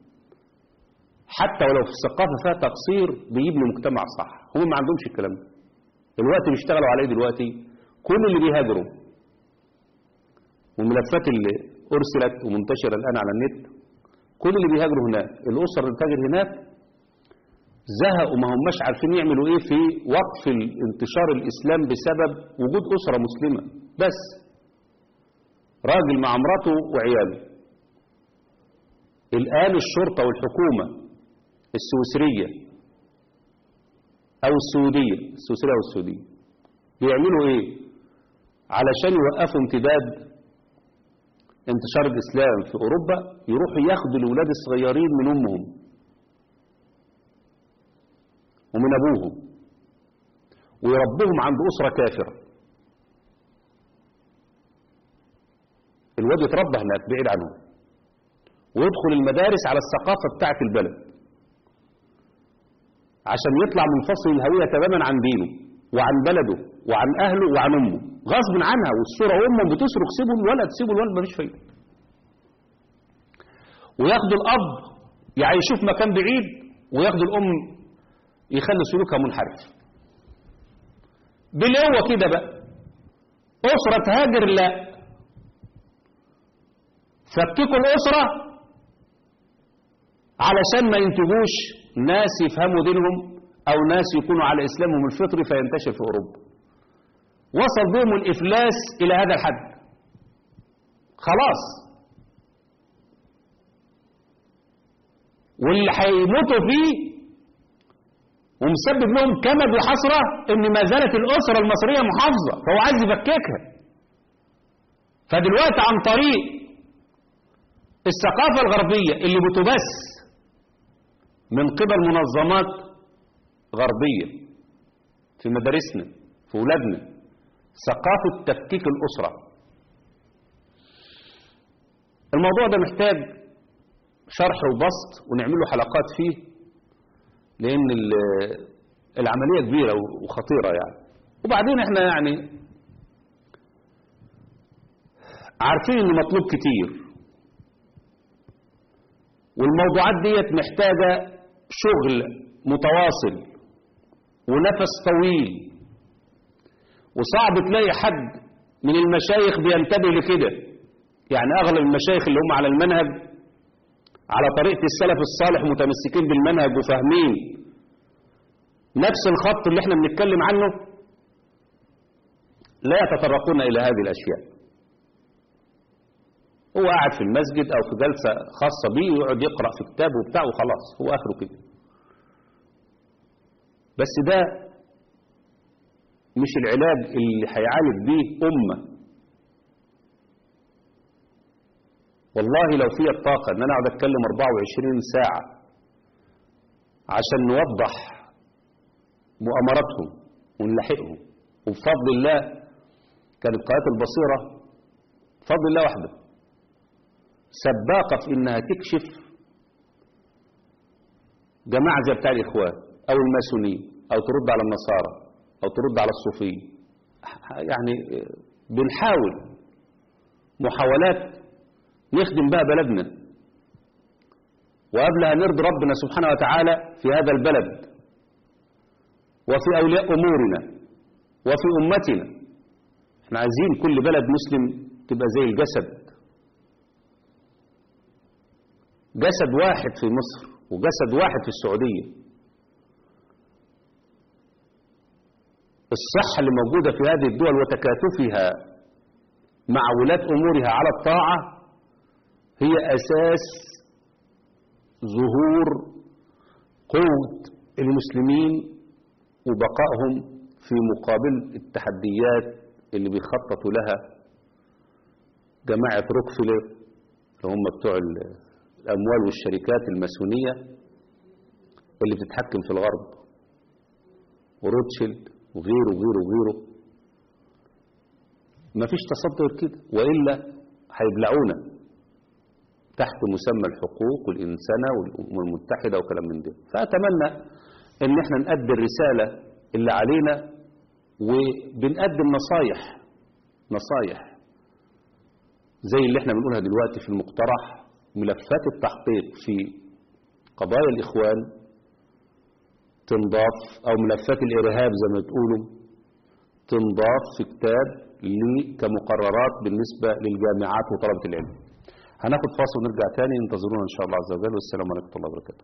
S1: حتى ولو في الثقافة فيها تقصير بيبني مجتمع صح هم ما عندهمش الكلام ده دلوقتي بيشتغلوا عليه دلوقتي كل اللي بيهاجروا والملفات اللي أرسلت ومنتشرة الآن على النت كل اللي بيهاجروا هناك الأسر اللي بتهاجر هناك زهقوا ما هماش عارفين يعملوا ايه في وقف انتشار الإسلام بسبب وجود أسرة مسلمة بس راجل مع مراته وعياله الآن الشرطة والحكومة السويسرية أو السعودية السويسرية أو السعودية بيعملوا إيه علشان يوقفوا امتداد انتشار الإسلام في أوروبا يروحوا ياخدوا الأولاد الصغيرين من أمهم ومن أبوهم ويربوهم عند أسرة كافرة الواد يتربى هناك بعيد عنهم ويدخل المدارس على الثقافة بتاعة البلد عشان يطلع منفصل الهوية تماما عن دينه وعن بلده وعن أهله وعن أمه غصب عنها والصورة أمه بتصرخ سيبوا الولد سيبوا الولد مفيش فايدة وياخدوا الأب يعني يشوف مكان بعيد وياخدوا الأم يخلي سلوكها منحرف بالقوة كده بقى أسرة تهاجر لا فككوا الأسرة علشان ما ينتجوش ناس يفهموا دينهم أو ناس يكونوا على إسلامهم الفطري فينتشر في أوروبا وصل بهم الإفلاس إلى هذا الحد خلاص واللي هيموتوا فيه ومسبب لهم كمد وحسرة ان ما زالت الأسرة المصرية محافظة فهو عايز يفككها فدلوقتي عن طريق الثقافة الغربية اللي بتبث من قبل منظمات غربية في مدارسنا في أولادنا ثقافة تفكيك الأسرة الموضوع ده محتاج شرح وبسط ونعمل له حلقات فيه لأن العملية كبيرة وخطيرة يعني وبعدين احنا يعني عارفين ان مطلوب كتير والموضوعات ديت محتاجة شغل متواصل ونفس طويل وصعب تلاقي حد من المشايخ بينتبه لكده يعني أغلب المشايخ اللي هم على المنهج على طريقة السلف الصالح متمسكين بالمنهج وفاهمين نفس الخط اللي احنا بنتكلم عنه لا يتطرقون إلى هذه الأشياء هو قاعد في المسجد أو في جلسة خاصة بيه ويقعد يقرأ في كتاب وبتاع وخلاص هو آخره كده بس ده مش العلاج اللي هيعالج بيه أمة والله لو في الطاقة ان انا اقعد اتكلم 24 ساعة عشان نوضح مؤامراتهم ونلحقهم وبفضل الله كانت قناة البصيرة بفضل الله وحده سباقة في انها تكشف جماعة زي بتاع الاخوان او الماسونيين او ترد على النصارى او ترد على الصوفيين يعني بنحاول محاولات نخدم بها بلدنا وقبلها نرضي ربنا سبحانه وتعالى في هذا البلد وفي أولياء أمورنا وفي أمتنا احنا عايزين كل بلد مسلم تبقى زي الجسد جسد واحد في مصر وجسد واحد في السعودية الصحة اللي موجودة في هذه الدول وتكاتفها مع ولاة أمورها على الطاعة هي أساس ظهور قوة المسلمين وبقائهم في مقابل التحديات اللي بيخططوا لها جماعة روكفيلر اللي هم بتوع الأموال والشركات الماسونية اللي بتتحكم في الغرب وروتشيلد وغيره وغيره وغيره ما فيش تصدر كده وإلا هيبلعونا تحت مسمى الحقوق والإنسانة والأمم المتحدة وكلام من ده فأتمنى إن احنا نأدي الرسالة اللي علينا وبنقدم نصايح نصايح زي اللي احنا بنقولها دلوقتي في المقترح ملفات التحقيق في قضايا الإخوان تنضاف أو ملفات الإرهاب زي ما تقولوا تنضاف في كتاب لي كمقررات بالنسبة للجامعات وطلبة العلم هناخد فاصل ونرجع تاني انتظرونا إن شاء الله عز وجل والسلام عليكم ورحمة الله وبركاته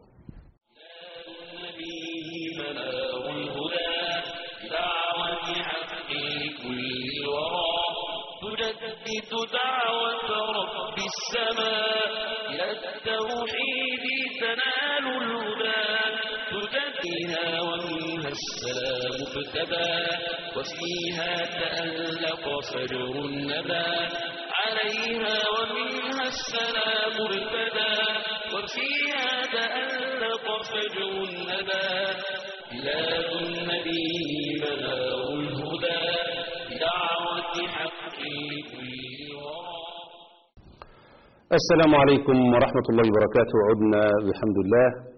S4: تجدد دعوة رب السماء إلى التوحيد تنال الهدى تجديها ومنها السلام ابتدى وفيها تألق فجر الندى عليها ومنها السلام ابتدى وفيها تألق فجر الندى بلاد النبي منار الهدى بدعوة حق لكل ورى
S1: السلام عليكم ورحمة الله وبركاته عدنا بحمد الله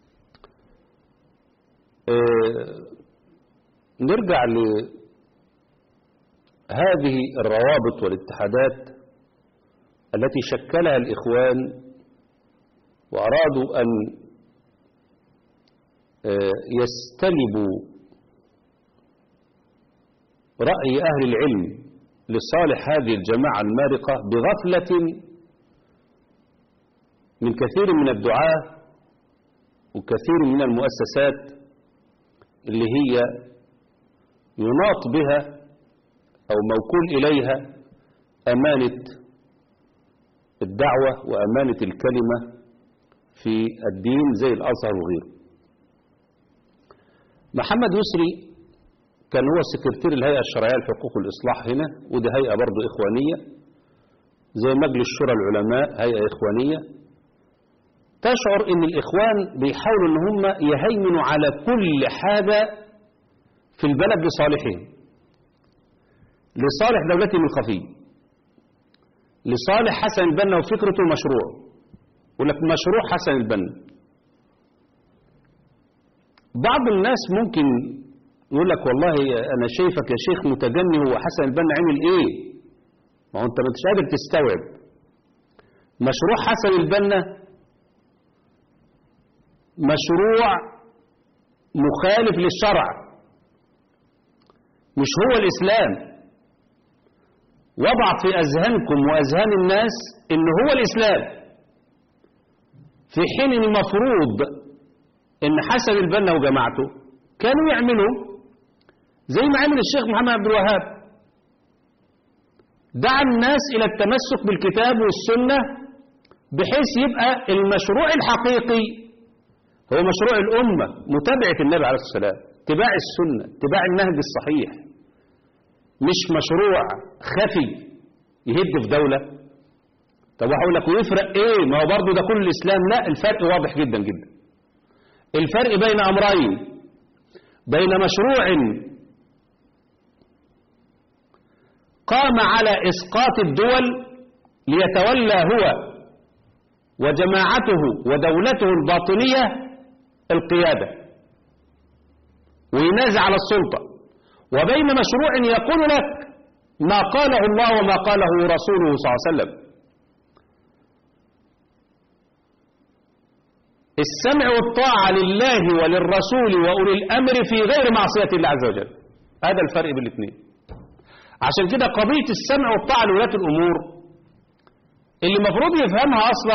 S1: آه، نرجع لهذه الروابط والاتحادات التي شكلها الإخوان وأرادوا أن آه، يستلبوا رأي أهل العلم لصالح هذه الجماعة المارقة بغفلة من كثير من الدعاة وكثير من المؤسسات اللي هي يناط بها أو موكول إليها أمانة الدعوة وأمانة الكلمة في الدين زي الأزهر وغيره محمد يسري كان هو سكرتير الهيئة الشرعية للحقوق والإصلاح هنا ودي هيئة برضو إخوانية زي مجلس شورى العلماء هيئة إخوانية تشعر ان الاخوان بيحاولوا ان هم يهيمنوا على كل حاجة في البلد لصالحهم لصالح دولتهم الخفية لصالح حسن البنا وفكرته مشروع يقول لك مشروع حسن البنا بعض الناس ممكن يقول لك والله انا شايفك يا شيخ متجني هو حسن البنا عمل ايه ما هو انت ما انتش قادر تستوعب مشروع حسن البنا مشروع مخالف للشرع مش هو الإسلام وضع في أذهانكم وأذهان الناس إن هو الإسلام في حين إن المفروض إن حسن البنا وجماعته كانوا يعملوا زي ما عمل الشيخ محمد عبد الوهاب دعا الناس إلى التمسك بالكتاب والسنة بحيث يبقى المشروع الحقيقي هو مشروع الأمة متابعة النبي عليه الصلاة والسلام اتباع السنة اتباع النهج الصحيح مش مشروع خفي يهد في دولة طب هقول لك ويفرق ايه ما هو برضه ده كل الإسلام لا الفرق واضح جدا جدا الفرق بين أمرين بين مشروع قام على إسقاط الدول ليتولى هو وجماعته ودولته الباطنية القيادة وينازع على السلطة وبين مشروع يقول لك ما قاله الله وما قاله رسوله صلى الله عليه وسلم السمع والطاعة لله وللرسول وأولي الأمر في غير معصية الله عز وجل هذا الفرق بين الاثنين عشان كده قضية السمع والطاعة لولاة الأمور اللي المفروض يفهمها أصلا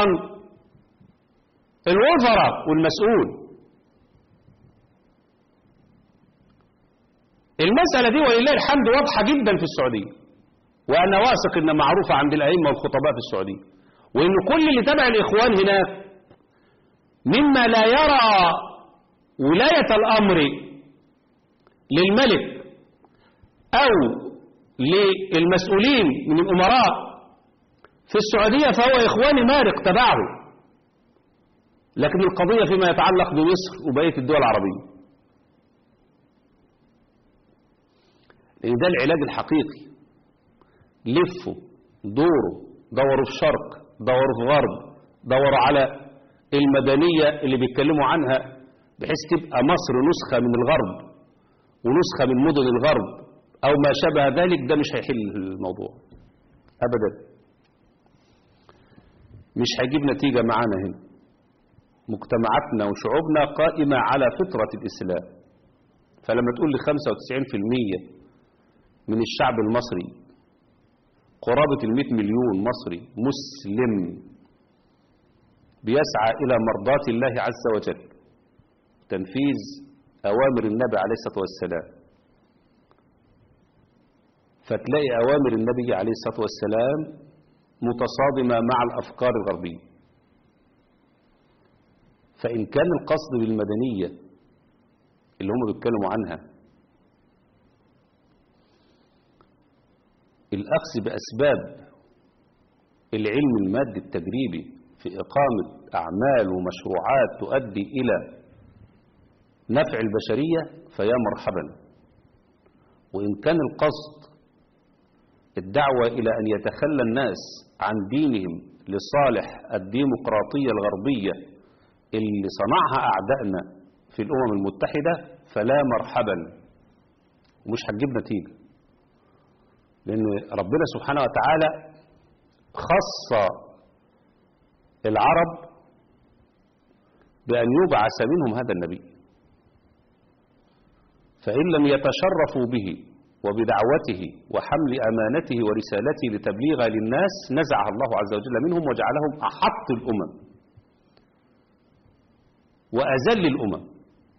S1: الوزراء والمسؤول المسألة دي ولله الحمد واضحة جدا في السعودية وأنا واثق إن معروفة عند الأئمة والخطباء في السعودية وإن كل اللي تبع الإخوان هناك مما لا يرى ولاية الأمر للملك أو للمسؤولين من الأمراء في السعودية فهو إخواني مارق تبعه لكن القضية فيما يتعلق بمصر وبقية الدول العربية لأن ده العلاج الحقيقي لفوا دوروا دوروا في شرق دوروا في غرب دوروا على المدنية اللي بيتكلموا عنها بحيث تبقى مصر نسخة من الغرب ونسخة من مدن الغرب أو ما شابه ذلك ده مش هيحل الموضوع أبدا مش هيجيب نتيجة معانا هنا مجتمعاتنا وشعوبنا قائمة على فطرة الإسلام فلما تقول لي 95% من الشعب المصري قرابة المئة مليون مصري مسلم بيسعى إلى مرضاة الله عز وجل تنفيذ أوامر النبي عليه الصلاة والسلام فتلاقي أوامر النبي عليه الصلاة والسلام متصادمة مع الأفكار الغربية فإن كان القصد بالمدنية اللي هم بيتكلموا عنها الأخذ بأسباب العلم المادي التجريبي في إقامة أعمال ومشروعات تؤدي إلى نفع البشرية فيا مرحبا وإن كان القصد الدعوة إلى أن يتخلى الناس عن دينهم لصالح الديمقراطية الغربية اللي صنعها أعدائنا في الأمم المتحدة فلا مرحبا ومش هتجيب نتيجة لأن ربنا سبحانه وتعالى خص العرب بأن يبعث منهم هذا النبي فإن لم يتشرفوا به وبدعوته وحمل أمانته ورسالته لتبليغها للناس نزعها الله عز وجل منهم وجعلهم أحط الأمم وأذل الأمم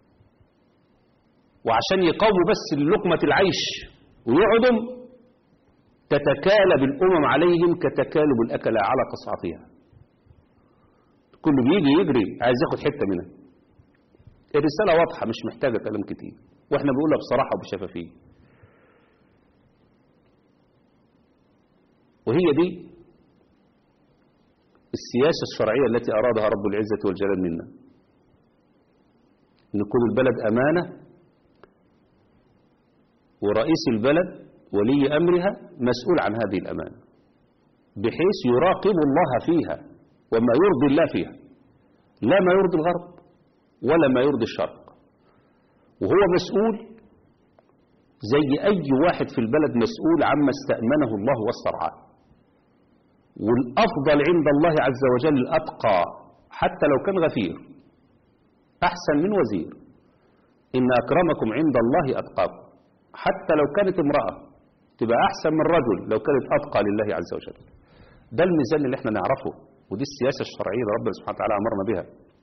S1: وعشان يقاوموا بس لقمة العيش ويقعدوا تتكالب الأمم عليهم كتكالب الأكلة على قصعتها كله بيجي يجري عايز ياخد حتة منها الرسالة واضحة مش محتاجة كلام كتير واحنا بنقولها بصراحة وبشفافية وهي دي السياسة الشرعية التي أرادها رب العزة والجلال منا أن يكون البلد أمانة ورئيس البلد ولي أمرها مسؤول عن هذه الأمانة بحيث يراقب الله فيها وما يرضي الله فيها لا ما يرضي الغرب ولا ما يرضي الشرق وهو مسؤول زي أي واحد في البلد مسؤول عما استأمنه الله واسترعاه والأفضل عند الله عز وجل الأتقى حتى لو كان غفير أحسن من وزير إن أكرمكم عند الله أتقاكم حتى لو كانت امرأة تبقى أحسن من رجل لو كانت أتقى لله عز وجل ده الميزان اللي احنا نعرفه ودي السياسة الشرعية اللي ربنا سبحانه وتعالى أمرنا بها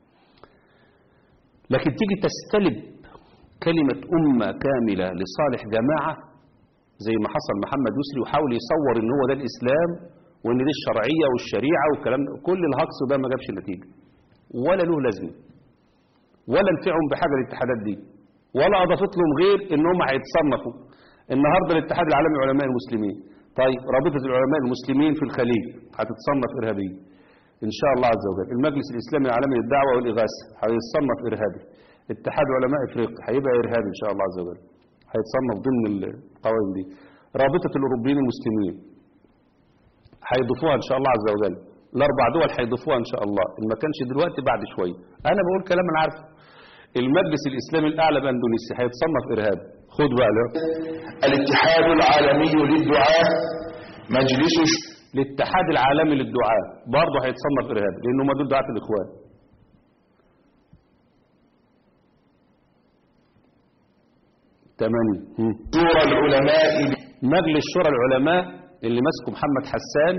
S1: لكن تيجي تستلب كلمة أمة كاملة لصالح جماعة زي ما حصل محمد يسري وحاول يصور ان هو ده الإسلام وان دي الشرعية والشريعة والكلام ده كل الهجص ده ما جابش نتيجة ولا له لازمة ولا نفعهم بحاجة الاتحادات دي ولا أضافت لهم غير ان هم هيتصنفوا النهاردة الاتحاد العالمي لعلماء المسلمين طيب رابطة العلماء المسلمين في الخليج هتتصنف إرهابية إن شاء الله عز وجل المجلس الإسلامي العالمي للدعوة والإغاثة هيتصنف إرهابي اتحاد علماء إفريقيا هيبقى إرهابي إن شاء الله عز وجل هيتصنف ضمن القوائم دي رابطة الأوروبيين المسلمين هيضيفوها إن شاء الله عز وجل الأربع دول هيضيفوها إن شاء الله إن ما كانش دلوقتي بعد شوية أنا بقول كلام أنا عارفه المجلس الإسلامي الأعلى بأندونيسيا هيتصنف إرهابي خد بقى له
S3: الاتحاد العالمي للدعاء مجلس ش-
S1: الاتحاد العالمي للدعاء برضه هيتصنف إرهابي لأنه ما دول دعاة الإخوان تمانية هم.
S3: شورى العلماء
S1: مجلس شورى العلماء اللي ماسكه محمد حسان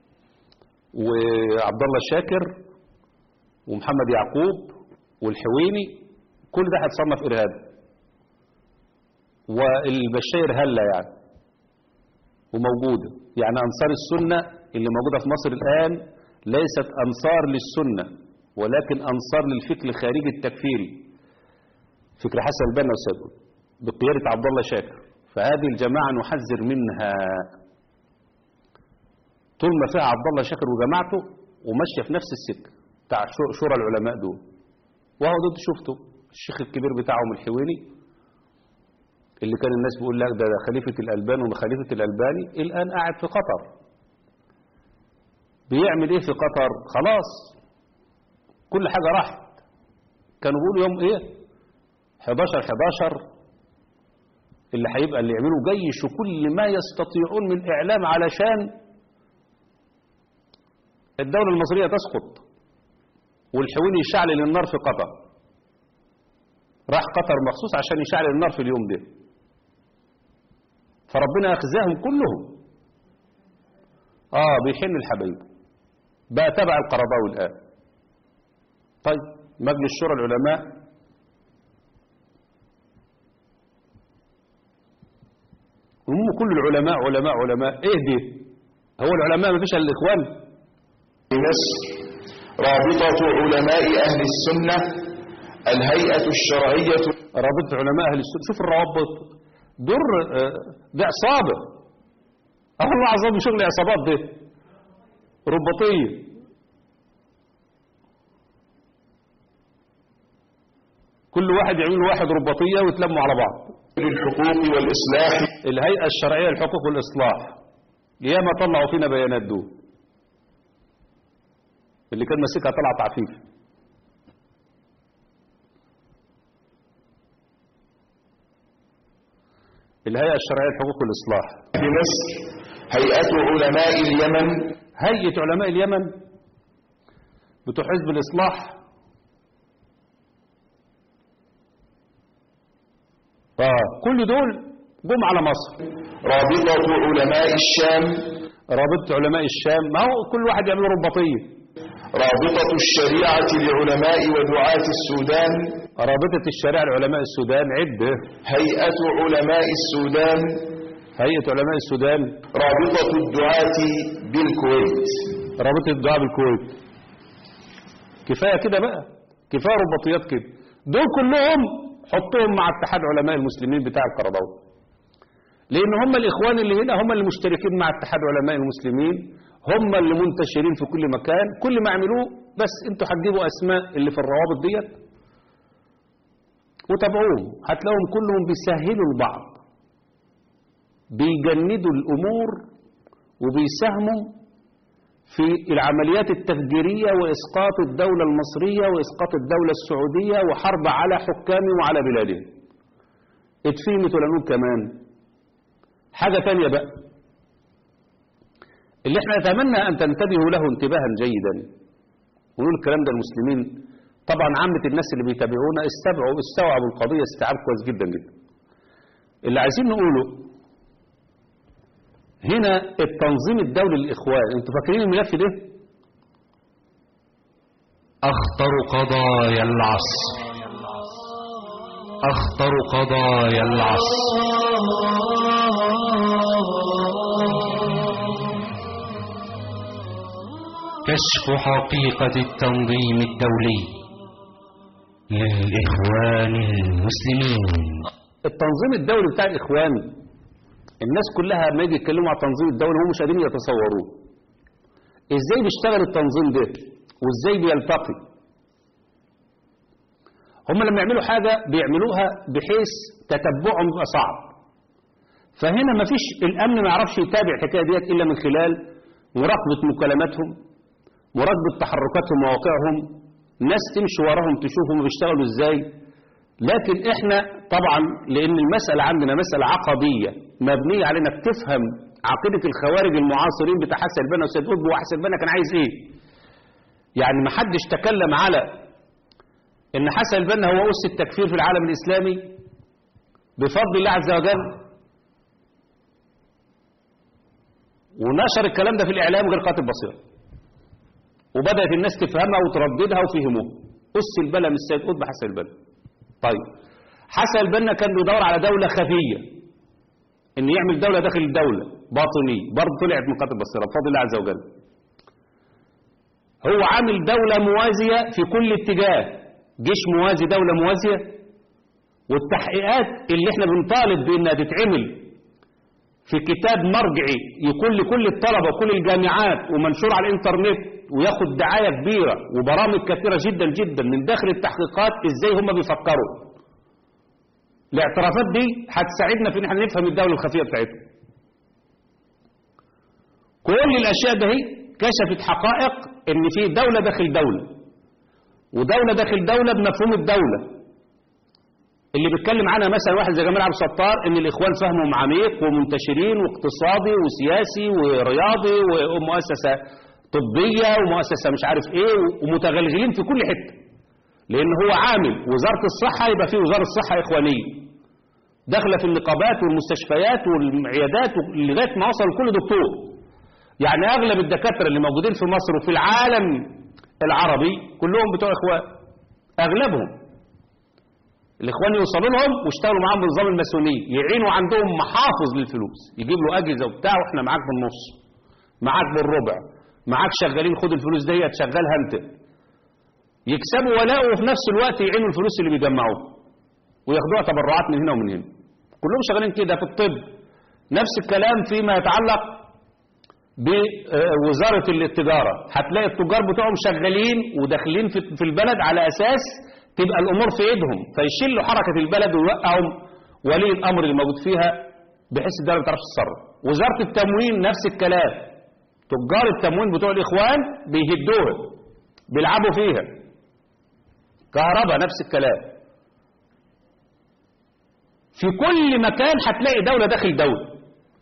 S1: وعبد الله شاكر ومحمد يعقوب والحويني كل ده هيتصنف إرهابي لأنه ما دول دعاة الإخوان. تمانية هم. مجلس شورى العلماء اللي ماسكه محمد حسان وعبد الله شاكر ومحمد يعقوب والحويني كل ده هيتصنف إرهابي. لأنه ما دول دعاة الإخوان. والبشاير هلة يعني وموجودة يعني أنصار السنة اللي موجودة في مصر الآن ليست أنصار للسنة ولكن أنصار للفكر الخارجي التكفيري فكر حسن البنا والسيد بقيادة عبد الله شاكر فهذه الجماعة نحذر منها طول ما فيها عبد الله شاكر وجماعته وماشية في نفس السكة بتاع شو- شورى العلماء دول وهو ده شفته الشيخ الكبير بتاعهم الحويني اللي كان الناس بيقول لك ده ده خليفة الألبان وخليفة الألباني الآن قاعد في قطر بيعمل ايه في قطر خلاص كل حاجة راحت كانوا بيقولوا يوم ايه 11 11 اللي هيبقى اللي يعملوا جيش وكل ما يستطيعون من إعلام علشان الدولة المصرية تسقط والحويني يشعل النار في قطر راح قطر مخصوص عشان يشعل النار في اليوم ده فربنا يخزاهم كلهم اه بيحن الحبايب بقى تبع القرضاوي الآن طيب مجلس شورى العلماء هم كل العلماء علماء علماء ايه دي هو العلماء ما فيش الا الاخوان
S3: في مصر رابطة علماء أهل السنة الهيئة الشرعية
S1: رابطة علماء اهل السنه شوف الروابط دول آه، ده عصابه اه والله عظام شغل عصابات ده رباطيه كل واحد يعمل واحد رباطيه ويتلموا على بعض
S3: للحقوق والإصلاح
S1: الهيئة الشرعية للحقوق والإصلاح ياما طلعوا فينا بيانات دول اللي كان ماسكها طلعت عفيف الهيئة الشرعية للحقوق والإصلاح
S3: في مصر هيئة علماء اليمن
S1: هيئة علماء اليمن بتوع حزب الإصلاح آه كل دول جم على مصر
S3: رابطة علماء الشام
S1: رابطة علماء الشام ما هو كل واحد يعمل رباطية
S3: رابطة الشريعة لعلماء ودعاة السودان
S1: رابطة الشريعة لعلماء السودان عدة
S3: هيئة علماء السودان
S1: هيئة علماء السودان
S3: رابطة الدعاة بالكويت
S1: رابطة الدعاء بالكويت كفاية كده بقى كفاية رباطيات كده دول كلهم حطهم مع اتحاد علماء المسلمين بتاع القرضاوي لأن هم الإخوان اللي هنا هم اللي مشتركين مع اتحاد علماء المسلمين هم اللي منتشرين في كل مكان كل ما عملوه بس انتوا هتجيبوا أسماء اللي في الروابط ديت وتابعوهم هتلاقوهم كلهم بيسهلوا البعض بيجندوا الأمور وبيساهموا في العمليات التفجيرية وإسقاط الدولة المصرية وإسقاط الدولة السعودية وحرب على حكامهم وعلى بلادهم اتفهمت ولا نقول كمان حاجة تانية بقى اللي احنا نتمنى أن تنتبهوا له انتباها جيدا ونقول الكلام ده المسلمين طبعا عامة الناس اللي بيتابعونا استبعوا استوعبوا القضية استيعاب كويس جدا جدا اللي عايزين نقوله هنا التنظيم الدولي للإخوان انتوا فاكرين الملف ده
S5: أخطر قضايا العصر أخطر قضايا العصر كشف حقيقة التنظيم الدولي للإخوان المسلمين
S1: التنظيم الدولي بتاع الإخوان الناس كلها لما يجي يتكلموا على التنظيم الدولي هم مش قادرين يتصوروه ازاي بيشتغل التنظيم ده وازاي بيلتقي هم لما يعملوا حاجة بيعملوها بحيث تتبعهم بيبقى صعب فهنا ما فيش الأمن ما يعرفش يتابع الحكاية ديت إلا من خلال مراقبة مكالماتهم مراقبة تحركاتهم ومواقعهم ناس تمشي وراهم تشوفهم بيشتغلوا ازاي لكن احنا طبعا لان المسألة عندنا مسألة عقدية مبنية على انك تفهم عقيدة الخوارج المعاصرين بتاع حسن البنا وسيد قطب وحسن البنا كان عايز ايه يعني ما حدش تكلم على ان حسن البنا هو أس التكفير في العالم الإسلامي بفضل الله عز وجل ونشر الكلام ده في الإعلام غير قاتل بصير وبدأت الناس تفهمها وترددها وفهموها أس البلا من السيد قطب حسن البنا طيب حسن البنا كان بيدور على دولة خفية ان يعمل دولة داخل الدولة باطنية برضه طلعت من قتل بصيرة بفضل الله عز وجل هو عامل دولة موازية في كل اتجاه جيش موازي دولة موازية والتحقيقات اللي احنا بنطالب بانها تتعمل في كتاب مرجعي يكون لكل الطلبة وكل الجامعات ومنشور على الانترنت وياخد دعاية كبيرة وبرامج كثيرة جدا جدا من داخل التحقيقات ازاي هم بيفكروا الاعترافات دي هتساعدنا في ان احنا نفهم الدولة الخفية بتاعتهم كل الاشياء ده هي كشفت حقائق ان في دولة داخل دولة ودولة داخل دولة بمفهوم الدولة اللي بيتكلم عنها مثلا واحد زي جمال عبد الستار ان الاخوان فهمهم عميق ومنتشرين واقتصادي وسياسي ورياضي ومؤسسة طبية ومؤسسة مش عارف ايه ومتغلغلين في كل حتة لان هو عامل وزارة الصحة يبقى فيه وزارة الصحة اخوانية داخلة في النقابات والمستشفيات والعيادات لغاية ما وصل كل دكتور يعني اغلب الدكاترة اللي موجودين في مصر وفي العالم العربي كلهم بتوع اخوان اغلبهم الاخوان يوصلوا لهم واشتغلوا معاهم بنظام الماسونيه يعينوا عندهم محافظ للفلوس يجيب له اجهزه وبتاع واحنا معاك بالنص معاك بالربع معاك شغالين خد الفلوس ديت شغلها انت يكسبوا ولاء وفي نفس الوقت يعينوا الفلوس اللي بيجمعوها وياخدوها تبرعات من هنا ومن هنا كلهم شغالين كده في الطب نفس الكلام فيما يتعلق بوزارة التجارة هتلاقي التجار بتوعهم شغالين وداخلين في البلد على أساس تبقى الأمور في إيدهم فيشلوا حركة البلد ويوقعهم ولي الأمر اللي موجود فيها بحيث الدولة ما تعرفش تتصرف وزارة التموين نفس الكلام تجار التموين بتوع الإخوان بيهدوها بيلعبوا فيها كهرباء نفس الكلام في كل مكان هتلاقي دولة داخل دولة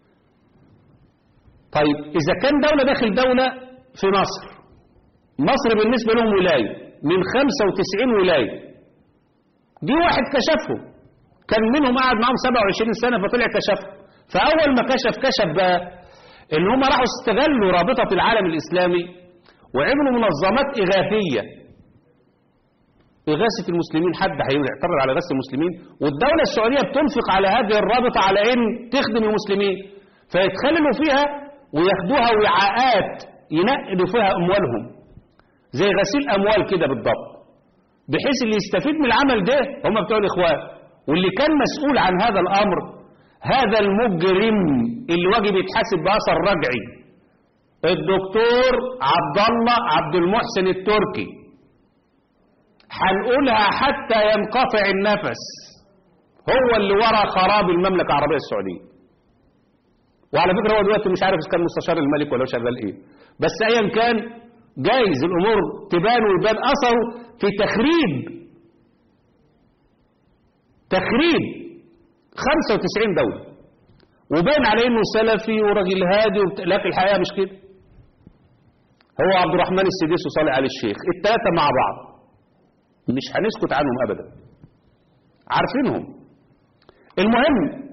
S1: طيب إذا كان دولة داخل دولة في مصر مصر بالنسبة لهم ولاية من 95 ولاية دي واحد كشفهم كان منهم قاعد معاهم 27 سنة فطلع كشفهم فأول ما كشف كشف بقى إن هم راحوا استغلوا رابطة العالم الإسلامي وعملوا منظمات إغاثية إغاثة المسلمين حد هيعترض على إغاثة المسلمين والدولة السعودية بتنفق على هذه الرابطة على إن تخدم المسلمين فيتخللوا فيها وياخدوها وعاءات ينقلوا فيها أموالهم زي غسيل أموال كده بالضبط بحيث اللي يستفيد من العمل ده هم بتوع الإخوان واللي كان مسؤول عن هذا الأمر هذا المجرم اللي واجب يتحاسب بأثر رجعي الدكتور عبد الله عبد المحسن التركي هنقولها حتى ينقطع النفس هو اللي ورا خراب المملكة العربية السعودية وعلى فكرة هو دلوقتي مش عارف إذا كان مستشار الملك ولا شغال إيه بس أيا كان جايز الأمور تبان ويبان أثره في تخريب تخريب 95 دولة وبان عليه انه سلفي وراجل هادي وبت... لكن الحقيقة مش كده هو عبد الرحمن السديس وصالح علي الشيخ الثلاثة مع بعض مش هنسكت عنهم أبدا عارفينهم المهم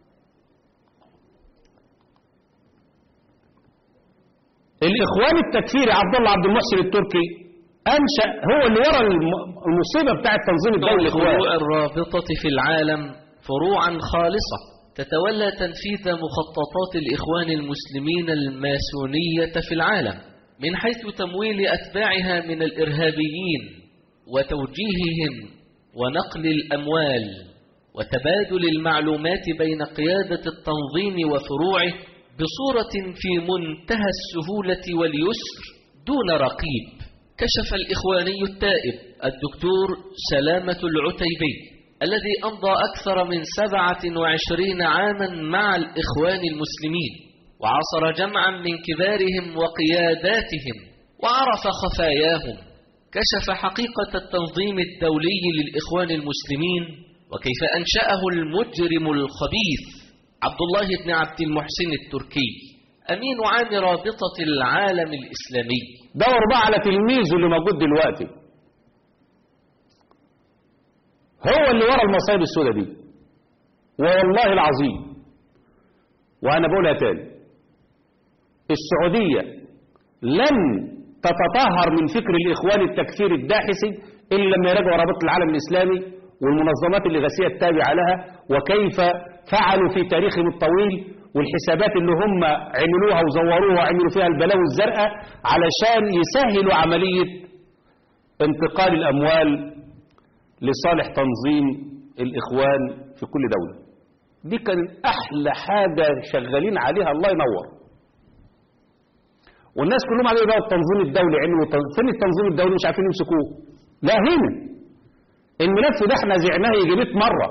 S1: الإخوان التكفيري عبد الله عبد المحسن التركي أنشأ هو اللي ورا المصيبة بتاعة تنظيم الدولة الإخوان
S6: فروع الرابطة في العالم فروعا خالصة تتولى تنفيذ مخططات الإخوان المسلمين الماسونية في العالم من حيث تمويل أتباعها من الإرهابيين وتوجيههم ونقل الأموال وتبادل المعلومات بين قيادة التنظيم وفروعه بصورة في منتهى السهولة واليسر دون رقيب كشف الإخواني التائب الدكتور سلامة العتيبي الذي أمضى أكثر من سبعة وعشرين عاما مع الإخوان المسلمين وعاصر جمعا من كبارهم وقياداتهم وعرف خفاياهم كشف حقيقة التنظيم الدولي للإخوان المسلمين وكيف أنشأه المجرم الخبيث عبد الله بن عبد المحسن التركي أمين عام رابطة العالم الإسلامي
S1: دور بقى على تلميذه اللي موجود دلوقتي هو اللي ورا المصايب السوداء دي والله العظيم وأنا بقولها تاني السعودية لن تتطهر من فكر الإخوان التكفير الداحسي إلا لما يراجعوا رابطة العالم الإسلامي والمنظمات الإغاثية التابعة لها وكيف فعلوا في تاريخهم الطويل والحسابات اللي هم عملوها وزوروها وعملوا فيها البلاوي الزرقاء علشان يسهلوا عملية انتقال الأموال لصالح تنظيم الإخوان في كل دولة دي كان أحلى حاجة شغالين عليها الله ينور والناس كلهم عليه بقى التنظيم الدولي عملوا تن- فين التنظيم الدولي مش عارفين يمسكوه لا هنا الملف ده احنا زعناه يجي 100 مره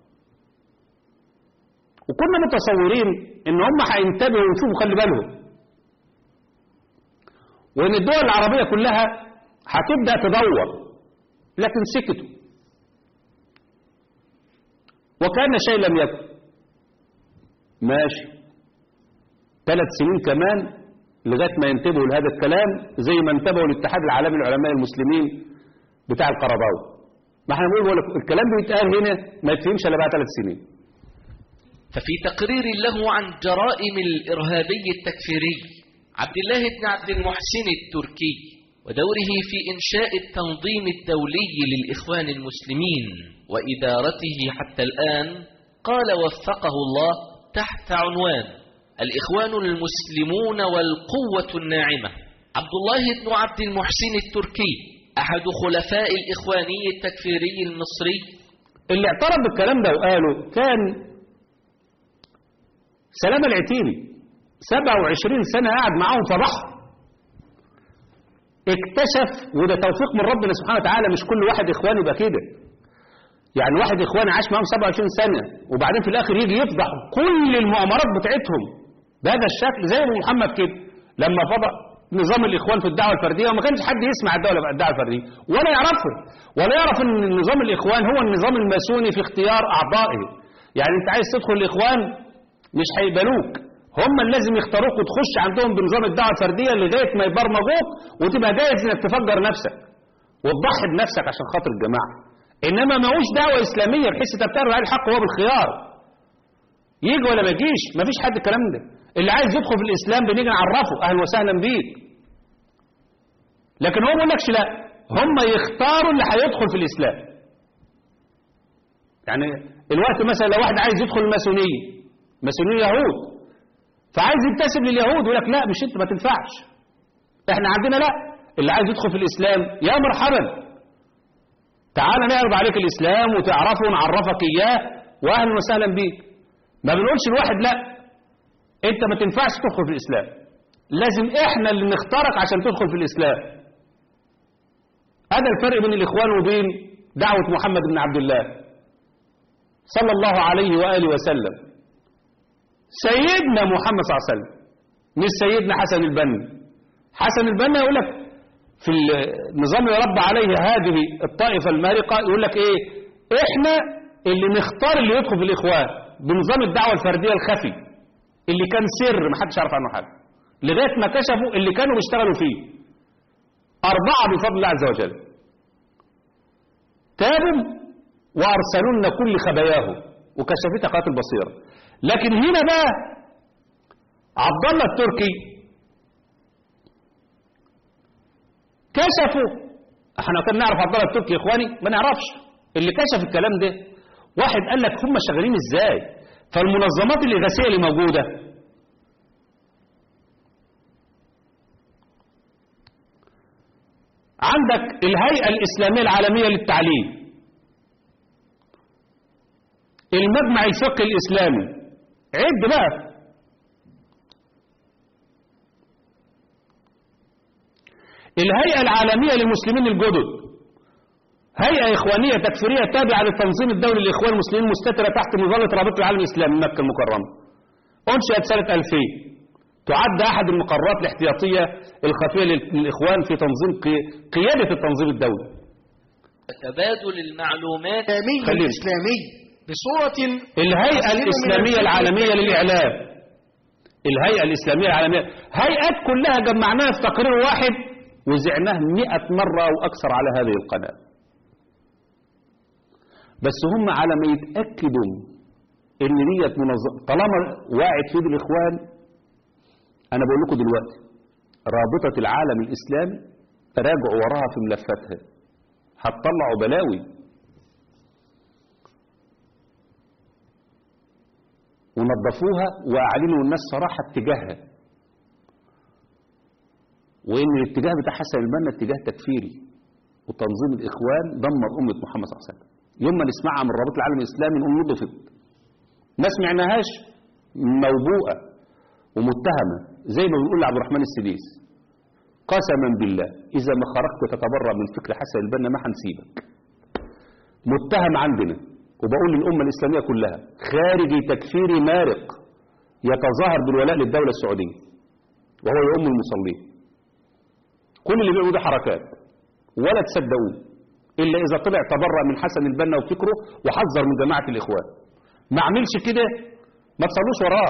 S1: وكنا متصورين ان هم هينتبهوا ويشوفوا خلي بالهم وان الدول العربيه كلها هتبدا تدور لكن سكتوا وكان شيء لم يكن ماشي ثلاث سنين كمان لغايه ما ينتبهوا لهذا الكلام زي ما انتبهوا الاتحاد العالمي للعلماء المسلمين بتاع القرضاوي ما احنا بنقول بقول لك الكلام بيتقال هنا ما يتفهمش الا بعد ثلاث سنين
S6: ففي تقرير له عن جرائم الإرهابي التكفيري عبد الله بن عبد المحسن التركي ودوره في إنشاء التنظيم الدولي للإخوان المسلمين وإدارته حتى الآن قال وفقه الله تحت عنوان الإخوان المسلمون والقوة الناعمة عبد الله بن عبد المحسن التركي أحد خلفاء الإخواني التكفيري المصري
S1: اللي اعترف بالكلام ده وقاله كان سلام العتيبي 27 سنة قاعد معاهم في بحر اكتشف وده توفيق من ربنا سبحانه وتعالى مش كل واحد اخوان يبقى كده يعني واحد اخوان عاش معاهم 27 سنة وبعدين في الاخر يجي يفضح كل المؤامرات بتاعتهم بهذا الشكل زي ابو محمد كده لما فضح نظام الاخوان في الدعوه الفرديه وما كانش حد يسمع الدوله الدعوه الفرديه ولا يعرفه ولا يعرف ان نظام الاخوان هو النظام الماسوني في اختيار اعضائه يعني انت عايز تدخل الاخوان مش هيقبلوك هم اللي لازم يختاروك وتخش عندهم بنظام الدعوه الفرديه لغايه ما يبرمجوك وتبقى جاهز انك تفجر نفسك وتضحي بنفسك عشان خاطر الجماعه انما ماهوش دعوه اسلاميه بحيث انت بتعرض عليه الحق وهو بالخيار يجي ولا ما يجيش مفيش حد الكلام ده اللي عايز يدخل في الاسلام بنيجي نعرفه اهلا وسهلا بيك لكن هو ما يقولكش لا هم يختاروا اللي هيدخل في الاسلام يعني الوقت مثلا لو واحد عايز يدخل الماسونيه ماسونيه يهود فعايز ينتسب لليهود يقول لك لا مش انت ما تنفعش احنا عندنا لا اللي عايز يدخل في الاسلام يا مرحبا تعال نعرض عليك الاسلام وتعرفه ونعرفك اياه واهلا وسهلا بيك ما بنقولش الواحد لا انت ما تنفعش تدخل في الاسلام لازم احنا اللي نختارك عشان تدخل في الاسلام هذا الفرق بين الاخوان وبين دعوه محمد بن عبد الله صلى الله عليه واله وسلم سيدنا محمد صلى الله عليه وسلم مش سيدنا حسن البنا حسن البنا يقول لك في النظام اللي رب عليه هذه الطائفة المارقة يقول لك ايه احنا اللي نختار اللي يدخل في الاخوان بنظام الدعوة الفردية الخفي اللي كان سر ما حدش عارف عنه حاجة لغاية ما كشفوا اللي كانوا بيشتغلوا فيه أربعة بفضل الله عز وجل تابوا وأرسلوا لنا كل خباياهم وكشفتها قناة البصيرة لكن هنا بقى عبد الله التركي كشفوا احنا كنا نعرف عبد الله التركي يا اخواني ما نعرفش اللي كشف الكلام ده واحد قال لك هم شغالين ازاي فالمنظمات الاغاثيه اللي موجوده عندك الهيئه الاسلاميه العالميه للتعليم المجمع الفقهي الاسلامي عد بقى الهيئة العالمية للمسلمين الجدد هيئة إخوانية تكفيرية تابعة للتنظيم الدولي للإخوان المسلمين مستترة تحت مظلة رابطة العالم الإسلامي مكة المكرمة أنشئت سنة 2000 تعد أحد المقرات الاحتياطية الخفية للإخوان في تنظيم قيادة التنظيم الدولي
S6: تبادل المعلومات
S2: الإسلامي
S1: خلينا.
S2: الإسلامي بصورة
S1: الهيئة الإسلامية العالمية للإعلام الهيئة الإسلامية العالمية هيئات كلها جمعناها في تقرير واحد وزعناه مئة مرة أو أكثر على هذه القناة بس هم على ما يتأكدوا إن ديت منظمة طالما واعد في ايد الإخوان أنا بقول لكم دلوقتي رابطة العالم الإسلامي راجعوا وراها في ملفاتها هتطلعوا بلاوي ونظفوها واعلنوا الناس صراحه اتجاهها وان الاتجاه بتاع حسن البنا اتجاه تكفيري وتنظيم الاخوان دمر امه محمد صلى الله عليه وسلم يوم ما نسمعها من رابطه العالم الاسلامي نقول نضفت ما سمعناهاش موبوءه ومتهمه زي ما بنقول لعبد الرحمن السديس قسما بالله اذا ما خرجت تتبرأ من فكر حسن البنا ما هنسيبك متهم عندنا وبقول للأمة الإسلامية كلها خارجي تكفيري مارق يتظاهر بالولاء للدولة السعودية وهو يؤم المصلين كل اللي بيقولوا ده حركات ولا تصدقوه إلا إذا طلع تبرأ من حسن البنا وفكره وحذر من جماعة الإخوان ما عملش كده ما تصلوش وراه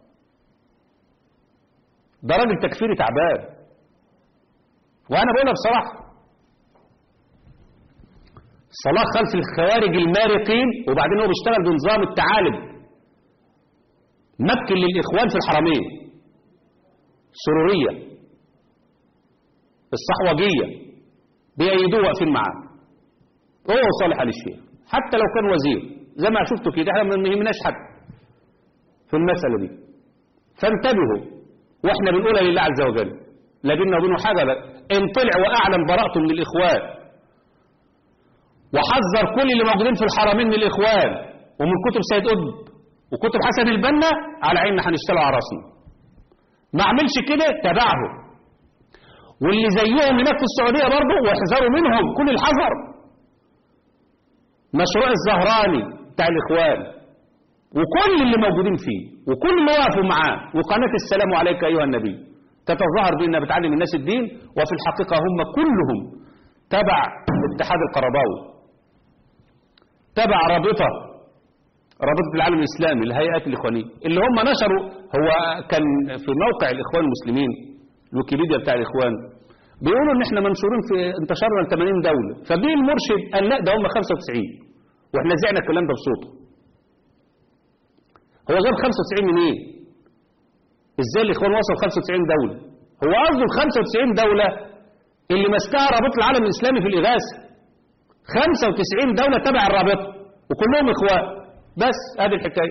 S1: ده راجل تكفيري تعبان وأنا بقولها بصراحة صلاة خلف الخوارج المارقين وبعدين هو بيشتغل بنظام التعالب مكن للإخوان في الحرمين سرورية الصحوجية بيأيدوه واقفين معاه هو صالح علي الشيخ حتى لو كان وزير زي ما شفتوا كده احنا ما يهمناش حد في المسألة دي فانتبهوا واحنا بنقولها لله عز وجل لا بينا وبينه حاجة لا ان طلع واعلن براءته من الاخوان وحذر كل اللي موجودين في الحرمين من الإخوان ومن كتب سيد قطب وكتب حسن البنا على عيننا هنشتغل على راسنا ما عملش كده تبعه واللي زيهم هناك في السعودية برضه واحذروا منهم كل الحذر مشروع الزهراني بتاع الإخوان وكل اللي موجودين فيه وكل اللي وقفوا معاه وقناة السلام عليك أيها النبي تتظاهر بأنها بتعلم الناس الدين وفي الحقيقة هم كلهم تبع اتحاد القرضاوي تبع رابطة رابطة العالم الإسلامي الهيئات الإخوانية اللي هم نشروا هو كان في موقع الإخوان المسلمين الويكيبيديا بتاع الإخوان بيقولوا إن إحنا منشورين في انتشرنا ل 80 دولة فجه المرشد قال لا ده هم 95 وإحنا زعنا الكلام ده بصوته هو جاب 95 منين؟ إيه؟ إزاي الإخوان وصل 95 دولة؟ هو قصده ال 95 دولة اللي ماسكها رابطة العالم الإسلامي في الإغاثة 95 دولة تبع الرابطة وكلهم إخوان بس هذه الحكاية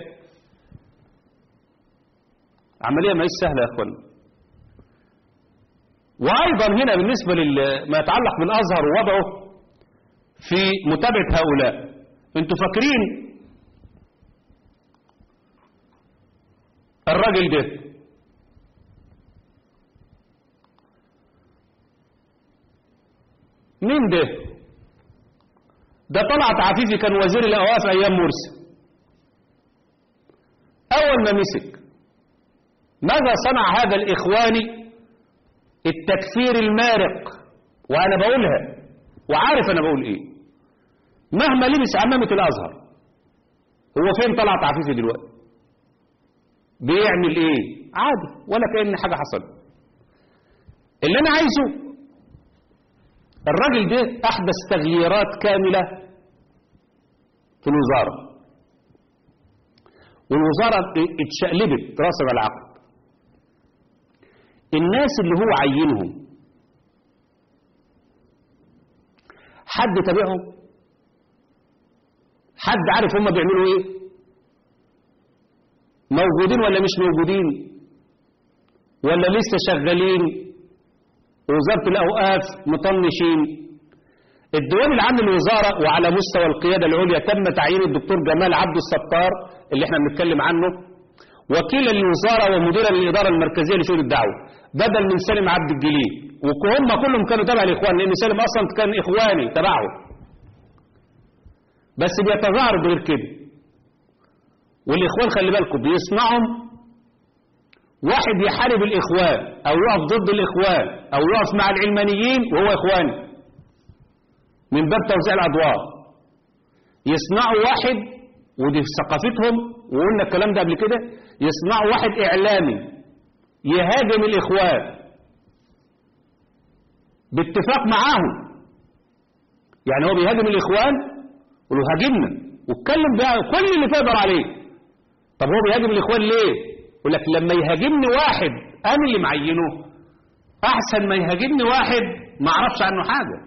S1: عملية ما هي سهلة يا أخوان وأيضا هنا بالنسبة لما يتعلق بالأزهر ووضعه في متابعة هؤلاء انتوا فاكرين الراجل ده مين ده ده طلعت عفيفي كان وزير الأوقاف أيام مرسي أول ما مسك ماذا صنع هذا الإخواني التكفير المارق وأنا بقولها وعارف أنا بقول إيه مهما لبس عمامة الأزهر هو فين طلعت عفيفي دلوقتي بيعمل إيه عادي ولا كأن حاجة حصلت اللي أنا عايزه الراجل ده أحدث تغييرات كاملة في الوزارة والوزارة اتشقلبت راسا على العقد الناس اللي هو عينهم حد تابعهم حد عارف هم بيعملوا ايه موجودين ولا مش موجودين ولا لسه شغالين وزارة الأوقاف مطنشين الديوان العام للوزارة وعلى مستوى القيادة العليا تم تعيين الدكتور جمال عبد الستار اللي احنا بنتكلم عنه وكيلا للوزارة ومديرا للإدارة المركزية لشؤون الدعوة بدل من سالم عبد الجليل وهم كلهم كانوا تبع الإخوان لأن سالم أصلا كان إخواني تبعه بس بيتظاهروا بغير كده والإخوان خلي بالكم بيصنعهم واحد يحارب الإخوان أو يقف ضد الإخوان أو يقف مع العلمانيين وهو إخواني من باب توزيع الأدوار يصنعوا واحد ودي في ثقافتهم وقلنا الكلام ده قبل كده يصنعوا واحد إعلامي يهاجم الإخوان باتفاق معاهم يعني هو بيهاجم الإخوان ولو هاجمنا واتكلم بقى كل اللي تقدر عليه طب هو بيهاجم الإخوان ليه يقول لك لما يهاجمني واحد أنا اللي معينه أحسن ما يهاجمني واحد ما أعرفش عنه حاجة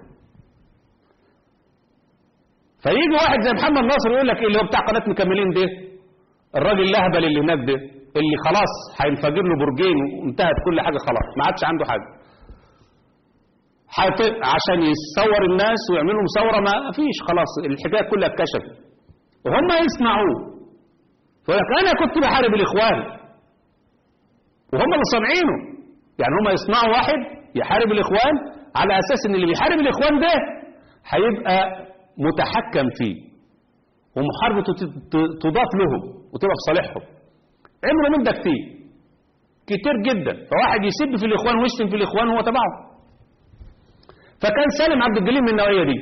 S1: فيجي واحد زي محمد ناصر يقول لك إيه اللي هو بتاع قناة مكملين ده الراجل الاهبل اللي هناك ده اللي خلاص هينفجر له برجين وانتهت كل حاجه خلاص ما عادش عنده حاجه حيط... عشان يصور الناس ويعمل لهم ثوره ما فيش خلاص الحكايه كلها اتكشفت وهم يسمعوه يقول لك انا كنت بحارب الاخوان وهم اللي صانعينه يعني هم يصنعوا واحد يحارب الاخوان على اساس ان اللي بيحارب الاخوان ده هيبقى متحكم فيه ومحاربته ت- ت- تضاف لهم وتبقى في صالحهم عملوا من ده كتير كتير جدا فواحد يسب في الاخوان ويشتم في الاخوان وهو تبعهم فكان سالم عبد الجليل من النوعيه دي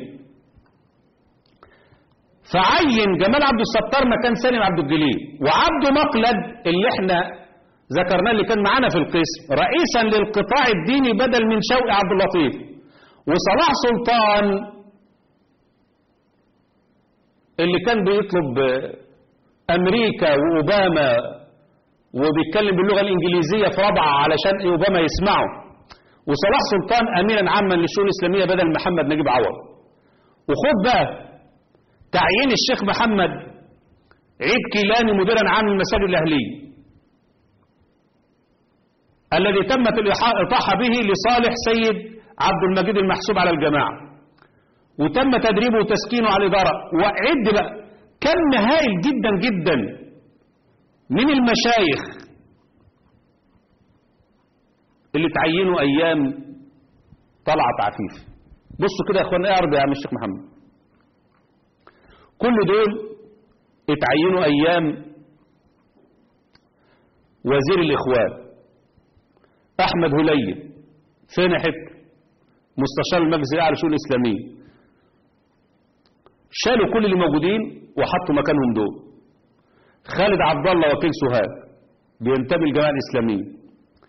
S1: فعين جمال عبد الستار مكان سالم عبد الجليل وعبد مقلد اللي احنا ذكرناه اللي كان معانا في القسم رئيسا للقطاع الديني بدل من شوقي عبد اللطيف وصلاح سلطان اللي كان بيطلب امريكا واوباما وبيتكلم باللغه الانجليزيه في رابعه علشان اوباما يسمعه وصلاح سلطان امينا عاما للشؤون الاسلاميه بدل محمد نجيب عوض وخد بقى تعيين الشيخ محمد عيد كيلاني مديرا عام المساجد الاهليه الذي تمت الإطاحة به لصالح سيد عبد المجيد المحسوب على الجماعة وتم تدريبه وتسكينه على الإدارة وعد بقى كم هائل جدا جدا من المشايخ اللي تعينوا أيام طلعت عفيف بصوا كده يا اخوانا اعرض يا عم الشيخ محمد كل دول اتعينوا أيام وزير الإخوان أحمد هليل فين حته مستشار المجلس الأعلى للشؤون الإسلامية شالوا كل اللي موجودين وحطوا مكانهم دول خالد عبد الله وكيل سوهاج بينتمي للجماعة الإسلامية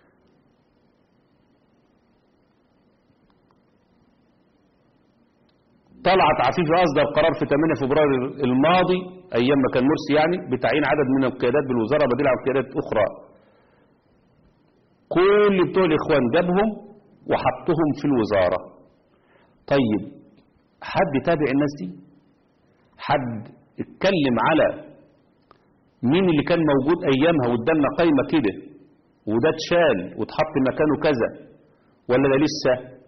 S1: طلعت عفيفي أصدر قرار في 8 فبراير الماضي أيام ما كان مرسي يعني بتعيين عدد من القيادات بالوزارة بديل عن قيادات أخرى كل بتوع الإخوان جابهم وحطهم في الوزارة طيب حد تابع الناس دي حد اتكلم على مين اللي كان موجود أيامها وادالنا قايمة كده وده اتشال واتحط مكانه كذا ولا ده لسه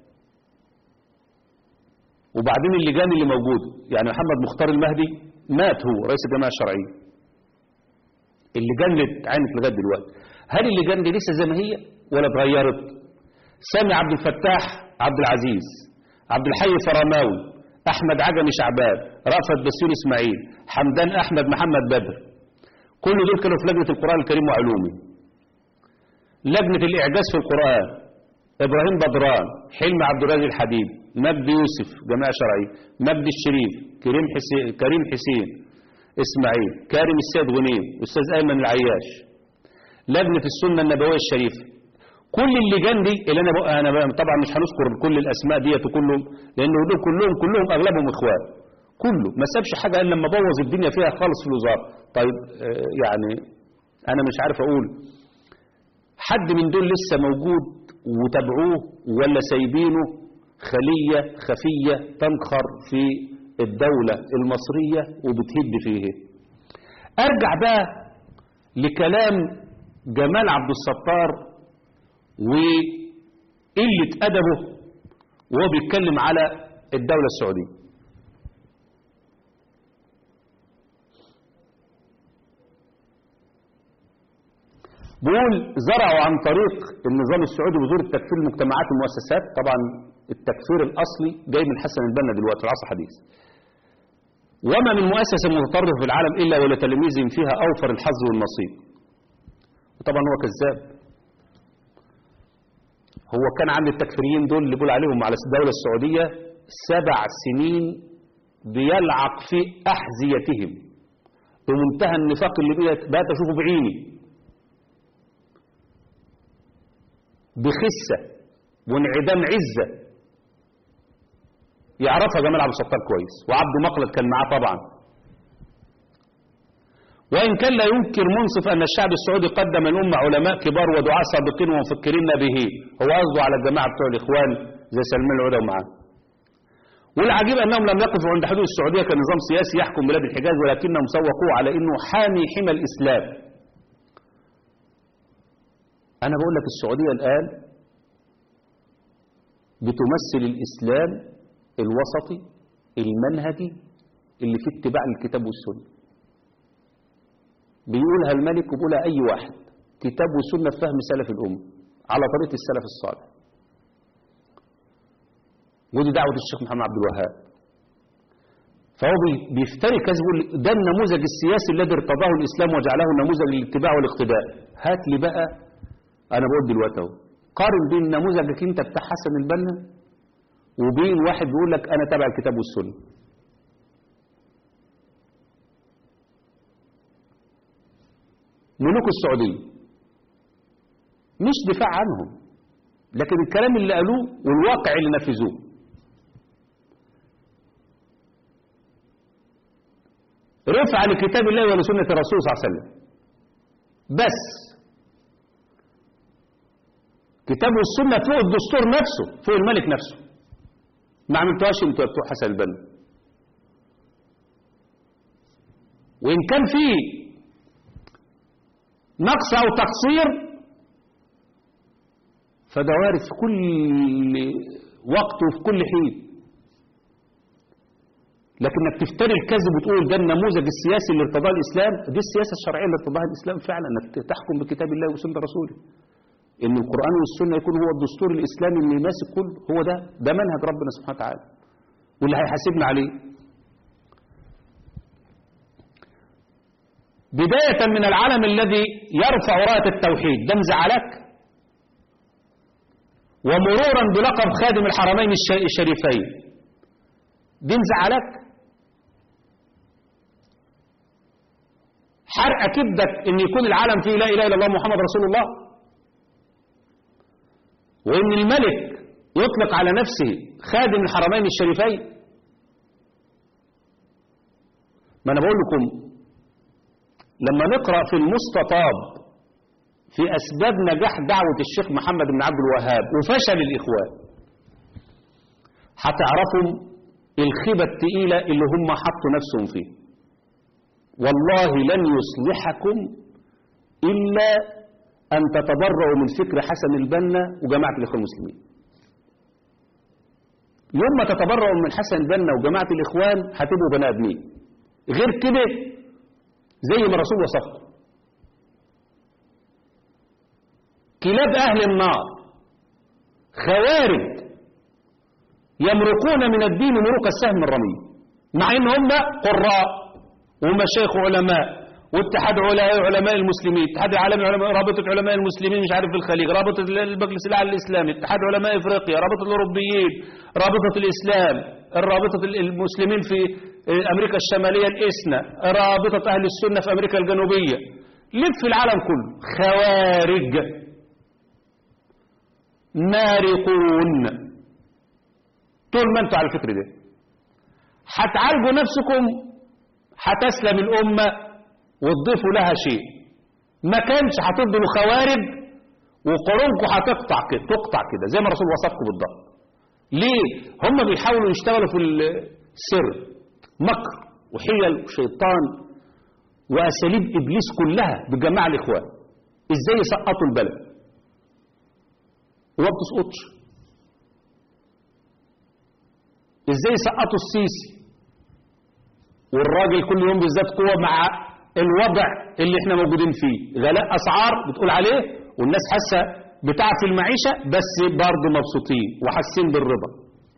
S1: وبعدين اللجان اللي موجود يعني محمد مختار المهدي مات هو رئيس الجماعة الشرعية اللجان اللي اتعينت لغايه دلوقتي هل اللجان دي لسه زي ما هي ولا اتغيرت سامي عبد الفتاح عبد العزيز عبد الحي فرماوي احمد عجمي شعبان رأفت بسيون اسماعيل حمدان احمد محمد بدر كل دول كانوا في لجنه القران الكريم وعلومه لجنه الاعجاز في القران ابراهيم بدران حلمي عبد الرازق الحديد مجدي يوسف جماعه شرعيه مجدي الشريف كريم حسين كريم حسين اسماعيل كارم السيد غنيم استاذ ايمن العياش لجنه السنه النبويه الشريفه كل اللجان دي اللي انا بقى انا بقى طبعا مش هنذكر كل الاسماء ديت كلهم لان دول كلهم كلهم اغلبهم اخوان كله ما سابش حاجه الا لما بوظ الدنيا فيها خالص في الوزاره طيب آه، يعني انا مش عارف اقول حد من دول لسه موجود وتابعوه ولا سايبينه خليه خفيه تنخر في الدوله المصريه وبتهد فيه ارجع بقى لكلام جمال عبد الستار وقلة أدبه وهو بيتكلم على الدولة السعودية بيقول زرعوا عن طريق النظام السعودي بذور التكفير المجتمعات والمؤسسات طبعا التكفير الأصلي جاي من حسن البنا دلوقتي في العصر الحديث وما من مؤسسة متطرفة في العالم إلا ولتلاميذهم فيها أوفر الحظ والنصيب وطبعا هو كذاب هو كان عند التكفيريين دول اللي بيقول عليهم على الدولة السعودية سبع سنين بيلعق في أحذيتهم بمنتهى النفاق اللي بقيت بقيت أشوفه بعيني بخسة وانعدام عزة يعرفها جمال عبد الستار كويس وعبد مقلد كان معاه طبعا وإن كان لا ينكر منصف أن الشعب السعودي قدم الأمة علماء كبار ودعاء صادقين ومفكرين به هو قصده على الجماعة بتوع الإخوان زي سلمان العودة ومعاه والعجيب أنهم لم يقفوا عند حدود السعودية كنظام سياسي يحكم بلاد الحجاز ولكنهم سوقوه على أنه حامي حمى الإسلام أنا بقول لك السعودية الآن بتمثل الإسلام الوسطي المنهجي اللي فيه اتباع الكتاب والسنة بيقولها الملك وبيقولها أي واحد كتاب وسنة في فهم سلف الأمة على طريقة السلف الصالح ودي دعوة الشيخ محمد عبد الوهاب فهو بي- بيفتري كذب يقول ده النموذج السياسي الذي ارتضاه الإسلام وجعله نموذج للاتباع والاقتداء هات لي بقى أنا بقول دلوقتي اهو قارن بين نموذجك أنت بتاع حسن البنا وبين واحد بيقول لك أنا تابع الكتاب والسنة ملوك السعودية مش دفاع عنهم لكن الكلام اللي قالوه والواقع اللي نفذوه رفع لكتاب الله ولسنة الرسول صلى الله عليه وسلم بس كتاب والسنة فوق الدستور نفسه فوق الملك نفسه ما عملتوهاش انتوا يا بتوع حسن البنا وإن كان في نقص أو تقصير فده وارد في كل وقت وفي كل حين لكنك تفتري الكذب وتقول ده النموذج السياسي اللي ارتضاه الإسلام دي السياسة الشرعية اللي ارتضاها الإسلام فعلا انك تحكم بكتاب الله وسنة رسوله ان القرآن والسنة يكون هو الدستور الإسلامي اللي يناسب كله هو ده ده منهج ربنا سبحانه وتعالى واللي هيحاسبنا عليه بداية من العلم الذي يرفع راية التوحيد ده مزعلك ومرورا بلقب خادم الحرمين الش- الشريفين دي مزعلك حرق كبدك ان يكون العالم فيه لا اله الا الله محمد رسول الله وان الملك يطلق على نفسه خادم الحرمين الشريفين ما انا بقول لكم لما نقرا في المستطاب في اسباب نجاح دعوه الشيخ محمد بن عبد الوهاب وفشل الاخوان هتعرفوا الخيبه الثقيله اللي هم حطوا نفسهم فيه والله لن يصلحكم إلا أن تتبرؤوا من فكر حسن البنا وجماعة الإخوان المسلمين يوم ما تتبرؤوا من حسن البنا وجماعة الإخوان هتبقوا بني آدمين غير كده زي ما الرسول وصفه كلاب أهل النار خوارج يمرقون من الدين مروق السهم الرمي مع ان هم قراء ومشايخ علماء واتحاد علا- علماء المسلمين اتحاد العالمي علماء رابطة علماء المسلمين مش عارف في الخليج رابطة المجلس الأعلى الإسلامي اتحاد علماء إفريقيا رابطة الأوروبيين رابطة الإسلام رابطة المسلمين في أمريكا الشمالية الإسنا رابطة أهل السنة في أمريكا الجنوبية لف العالم كله خوارج مارقون طول ما انتوا على الفكر ده هتعالجوا نفسكم هتسلم الأمة وتضيفوا لها شيء ما كانش هتفضلوا خوارج وقرونكم هتقطع كده تقطع كده زي ما الرسول وصفكم بالضبط ليه هم بيحاولوا يشتغلوا في السر مكر وحيل وشيطان وأساليب إبليس كلها بجماعة الإخوان إزاي يسقطوا البلد وما بتسقطش إزاي يسقطوا السيسي والراجل كل يوم بالذات قوة مع الوضع اللي احنا موجودين فيه غلاء أسعار بتقول عليه والناس حاسة بتاع في المعيشة بس برضه مبسوطين وحاسين بالرضا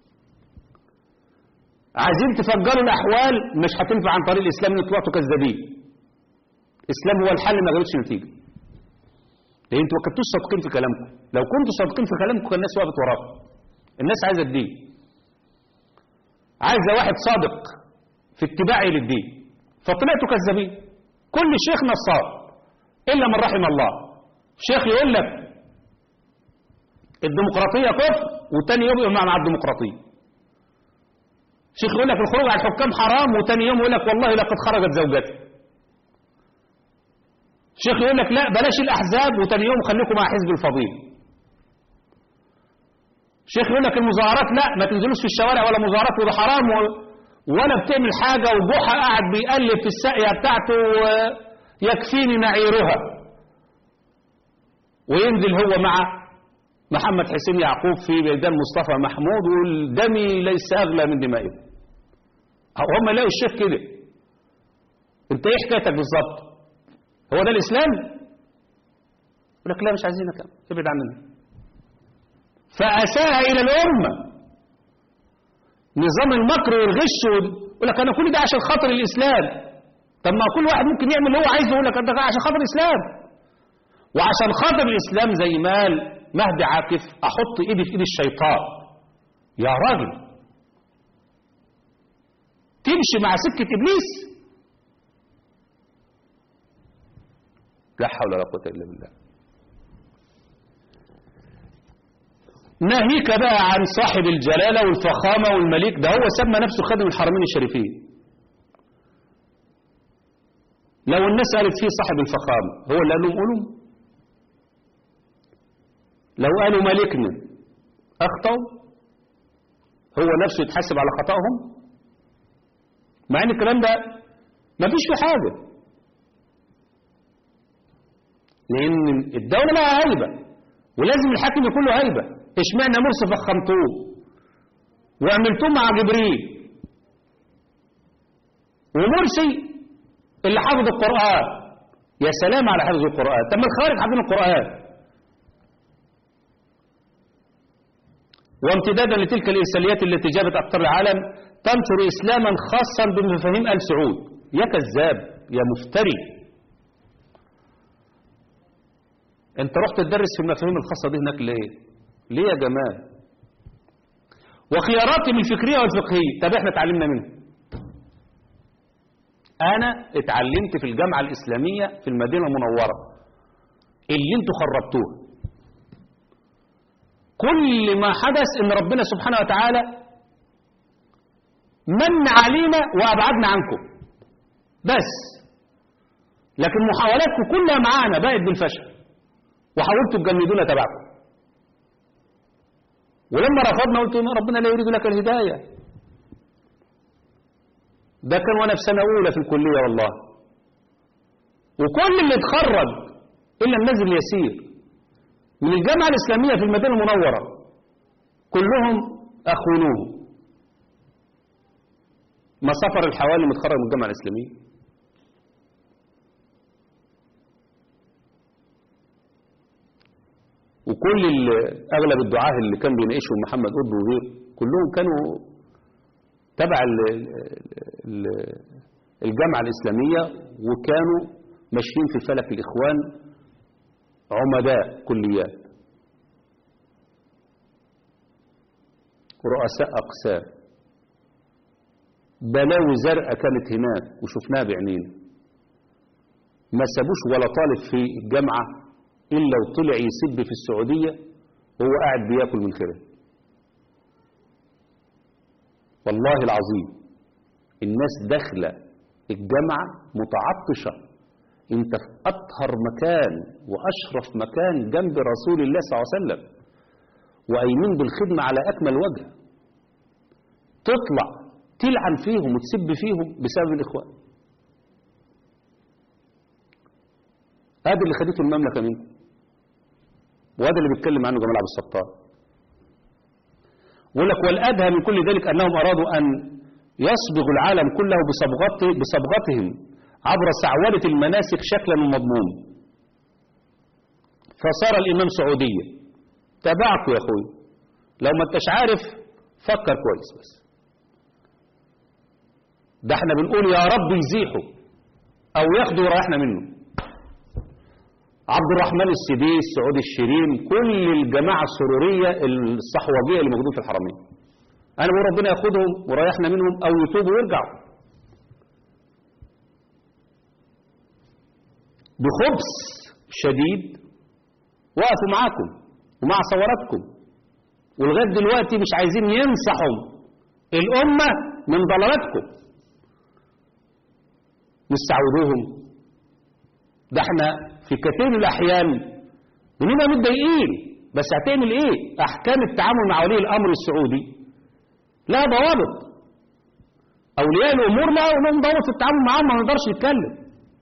S1: عايزين تفجروا الأحوال مش هتنفع عن طريق الإسلام انتوا طلعتوا كذابين الإسلام هو الحل ما جابتش نتيجة لأن انتوا ما كنتوش صادقين في كلامكم لو كنتوا صادقين في كلامكم كان الناس وقفت وراكم الناس عايزة الدين عايزة واحد صادق في اتباعي للدين فطلعتوا كذابين كل شيخ نصاب إلا من رحم الله شيخ يقول لك الديمقراطية كفر والتاني يوم يقول مع الديمقراطية شيخ يقول لك الخروج على الحكام حرام وتاني يوم يقول لك والله لقد خرجت زوجتي شيخ يقول لك لا بلاش الأحزاب وتاني يوم خليكم مع حزب الفضيل شيخ يقول لك المظاهرات لا ما تنزلوش في الشوارع ولا مظاهرات وده حرام و- ولا بتعمل حاجة وجحا قاعد بيقلب في الساقية بتاعته ويكفيني نعيرها وينزل هو مع محمد حسين يعقوب في ميدان مصطفى محمود ويقول دمي ليس أغلى من دمائكم هم يلاقوا الشيخ كده انت ايه حكايتك بالظبط هو ده الاسلام يقول لك لا مش عايزينك ابعد عننا فاساء الى الامه نظام المكر والغش وال- يقول لك انا كل ده عشان خاطر الاسلام طب ما كل واحد ممكن يعمل اللي هو عايزه يقول لك ده عشان خاطر الاسلام وعشان خاطر الاسلام زي ما قال مهدي عاكف احط ايدي في ايد الشيطان يا راجل تمشي مع سكه ابليس لا حول ولا قوه الا بالله ناهيك بقى عن صاحب الجلالة والفخامة والمليك ده هو سمى نفسه خادم الحرمين الشريفين لو الناس قالت فيه صاحب الفخامة هو اللي قال لهم قولوا لو قالوا ملكنا أخطأوا هو نفسه يتحاسب على خطأهم مع ان الكلام ده ما فيش فيه حاجة لأن الدولة لها هيبة ولازم الحاكم يكون له هيبة اشمعنى مرسي فخمتوه وعملتوه مع جبريل ومرسي اللي حافظ القرآن يا سلام على حفظ القرآن طب ما الخوارج حافظين القرآن وامتدادا لتلك الإرساليات التي جابت أقطار العالم تنشر إسلاما خاصا بمفاهيم آل سعود يا كذاب يا مفتري انت رحت تدرس في المفاهيم الخاصة دي هناك ليه ليه يا جمال وخياراتهم الفكرية والفقهية طب احنا اتعلمنا منه انا اتعلمت في الجامعة الاسلامية في المدينة المنورة اللي انتوا خربتوه كل ما حدث ان ربنا سبحانه وتعالى من علينا وابعدنا عنكم بس لكن محاولاتكم كلها معانا بقت بالفشل وحاولتوا تجندونا تبعكم ولما رفضنا قلت إن ربنا لا يريد لك الهداية ده كان وانا في سنة أولى في الكلية والله وكل اللي اتخرج إلا النازل اليسير من الجامعة الإسلامية في المدينة المنورة كلهم أخونوه ما سفر الحوالي متخرج من الجامعة الإسلامية وكل ال- اغلب الدعاه اللي كان بيناقشهم محمد قطب وغيره كلهم كانوا تبع ال- ال- الجامعه الاسلاميه وكانوا ماشيين في فلك الاخوان عمداء كليات رؤساء اقسام بلاوي زرقاء كانت هناك وشفناها بعينينا ما سابوش ولا طالب في الجامعه إلا وطلع يسب في السعودية وهو قاعد بياكل من خيرها والله العظيم الناس داخلة الجامعة متعطشة انت في أطهر مكان وأشرف مكان جنب رسول الله صلى الله عليه وسلم وأيمين بالخدمة على أكمل وجه تطلع تلعن فيهم وتسب فيهم بسبب الإخوان هذا اللي خدته المملكة منكم وهذا اللي بيتكلم عنه جمال عبد الستار بيقول لك والأدهى من كل ذلك أنهم أرادوا أن يصبغ العالم كله بصبغته بصبغتهم عبر سعودة المناسك شكلا ومضمون فصار الإمام سعودية تابعكوا يا أخوي لو ما انتش عارف فكر كويس بس ده احنا بنقول يا رب يزيحوا أو ياخدوا رايحنا منه عبد الرحمن السديس سعود الشريم كل الجماعة السرورية الصحوجية اللي موجودين في الحرمين أنا بقول ربنا ياخدهم وريحنا منهم أو يتوبوا ويرجعوا بخبث شديد وقفوا معاكم ومع ثوراتكم ولغاية دلوقتي مش عايزين ينصحوا الأمة من ضلالاتكم نستعودوهم ده احنا في كثير من الأحيان بنبقى متضايقين بس هتعمل ايه احكام التعامل مع ولي الامر السعودي لا ضوابط اولياء الامور لا لهم ضوابط في التعامل معاهم ما نقدرش نتكلم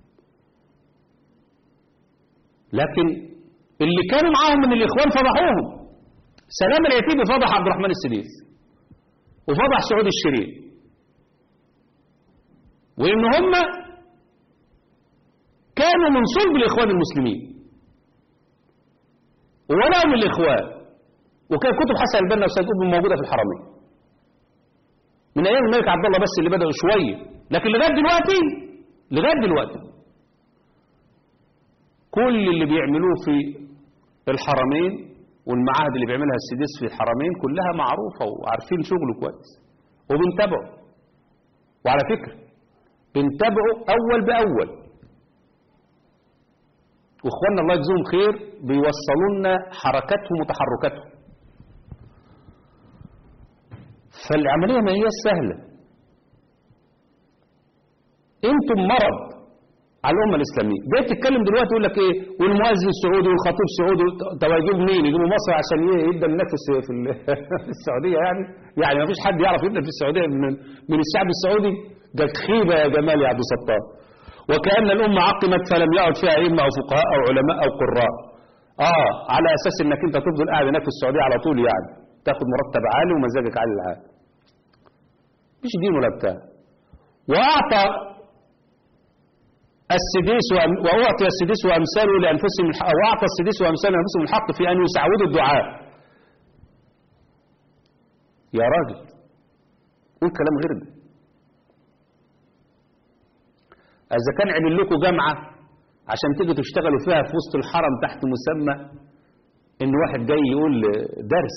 S1: لكن اللي كانوا معاهم من الاخوان فضحوهم سلام العتيبي فضح عبد الرحمن السديس وفضح سعود الشريف وان هم كانوا من صلب الاخوان المسلمين وولهم الاخوان وكان كتب حسن البنا وسيد قطب موجوده في الحرمين من ايام الملك عبد الله بس اللي بداوا شويه لكن لغايه دلوقتي لغايه دلوقتي كل اللي بيعملوه في الحرمين والمعاهد اللي بيعملها السديس في الحرمين كلها معروفه وعارفين شغله كويس وبنتابعه وعلى فكره بنتابعه اول باول واخواننا الله يجزيهم خير بيوصلوا لنا حركاتهم وتحركاتهم فالعملية ما هي سهلة انتم مرض على الأمة الإسلامية جاي تتكلم دلوقتي يقول لك ايه والمؤذن السعودي والخطيب السعودي طب هيجيب مين يجيبوا مصر عشان ايه يبدا هناك في الس- في ال- في السعودية يعني يعني ما فيش حد يعرف يبدا في السعودية من من الشعب السعودي ده خيبة يا جمال يا عبد الستار وكأن الأمة عقمت فلم يعد فيها أئمة أو فقهاء أو علماء أو قراء آه على أساس إنك أنت تفضل قاعد هناك في السعودية على طول يعني تاخد مرتب عالي ومزاجك عالي العالي مش دين ولا بتاع وأعطى السديس وأم- وأعطي السديس وأمثاله لأنفسهم الحق أو أعطى السديس وأمثاله لأنفسهم الحق في أن يسعودوا الدعاء يا راجل قول كلام غير ده إذا كان عمل لكم جامعة عشان تيجوا تشتغلوا فيها في وسط الحرم تحت مسمى إن واحد جاي يقول درس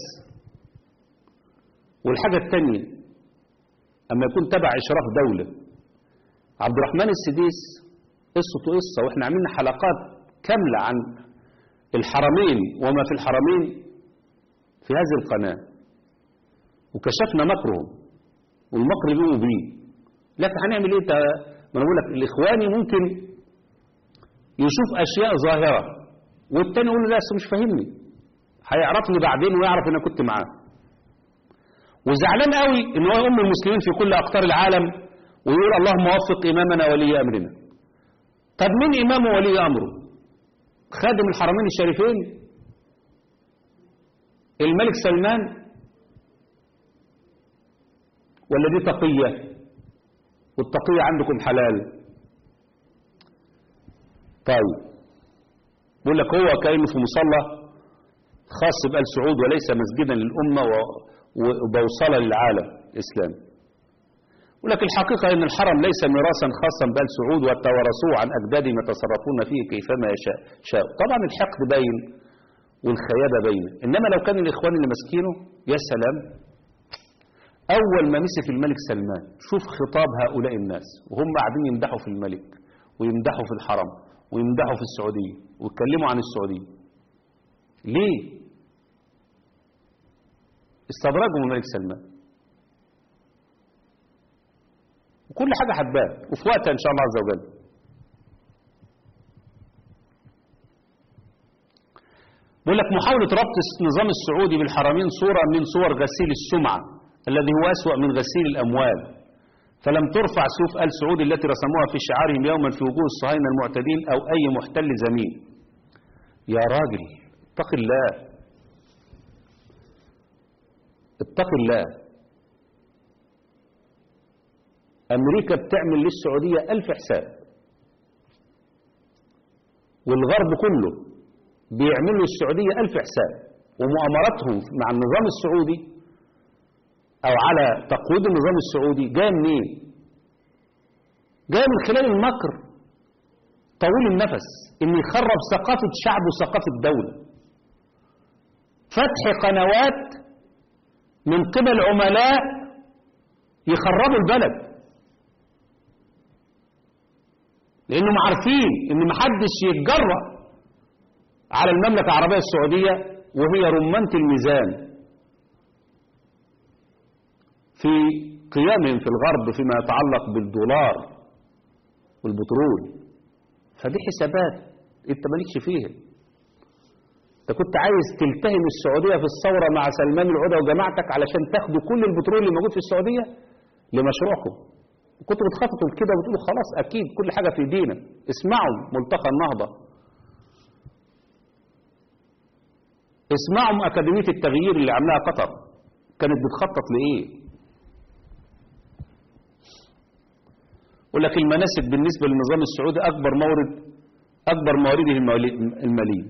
S1: والحاجة التانية أما يكون تبع إشراف دولة عبد الرحمن السديس قصته قصة وإحنا عملنا حلقات كاملة عن الحرمين وما في الحرمين في هذه القناة وكشفنا مكرهم والمكر اللي بيقوموا بيه لكن هنعمل ايه تا- ما انا بقول لك الاخواني ممكن يشوف اشياء ظاهره والتاني يقول له لا أصل مش فاهمني هيعرفني بعدين ويعرف ان انا كنت معاه وزعلان قوي ان هو ام المسلمين في كل اقطار العالم ويقول اللهم وفق امامنا ولي امرنا طب مين امامه ولي امره خادم الحرمين الشريفين الملك سلمان ولا دي تقيه والتقية عندكم حلال طيب بقول لك هو كأنه في مصلى خاص بآل سعود وليس مسجدا للأمة و- وبوصلة للعالم الإسلامي يقول لك الحقيقة أن الحرم ليس ميراثا خاصا بآل سعود وتورثوه عن أجدادهم يتصرفون فيه كيفما يشاء شاء. طبعا الحقد باين والخيابة باينة إنما لو كان الإخوان اللي ماسكينه يا سلام أول ما مسك الملك سلمان شوف خطاب هؤلاء الناس وهم قاعدين يمدحوا في الملك ويمدحوا في الحرم ويمدحوا في السعودية ويتكلموا عن السعودية ليه؟ استدرجوا من الملك سلمان وكل حاجة هتبان وفي وقتها إن شاء الله عز وجل بيقول لك محاولة ربط النظام السعودي بالحرمين صورة من صور غسيل السمعة الذي هو أسوأ من غسيل الأموال فلم ترفع سيوف آل سعود التي رسموها في شعارهم يوما في وجوه الصهاينة المعتدين أو أي محتل زمين يا راجل اتق الله اتق الله أمريكا بتعمل للسعودية ألف حساب والغرب كله بيعملوا السعودية ألف حساب ومؤامراتهم مع النظام السعودي أو على تقويض النظام السعودي جاء منين؟ جاء من خلال المكر طويل النفس إن يخرب ثقافة شعب وثقافة دولة فتح قنوات من قبل عملاء يخربوا البلد لأنهم عارفين إن محدش يتجرأ على المملكة العربية السعودية وهي رمانة الميزان في قيامهم في الغرب فيما يتعلق بالدولار والبترول فدي حسابات انت مالكش فيها انت كنت عايز تلتهم السعودية في الثورة مع سلمان العودة وجماعتك علشان تاخدوا كل البترول اللي موجود في السعودية لمشروعكم وكنتوا بتخططوا كده وتقولوا خلاص أكيد كل حاجة في ايدينا اسمعوا ملتقى النهضة اسمعوا أكاديمية التغيير اللي عاملاها قطر كانت بتخطط لإيه يقول لك المناسك بالنسبة للنظام السعودي أكبر مورد أكبر موارده المالي- المالية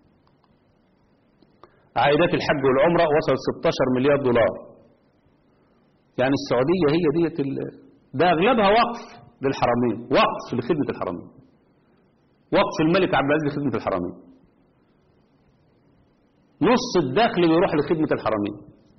S1: عائدات الحج والعمرة وصلت 16 مليار دولار يعني السعودية هي ديت ال- ده أغلبها وقف للحرمين وقف لخدمة الحرمين وقف الملك عبد العزيز لخدمة الحرمين نص الدخل بيروح لخدمة الحرمين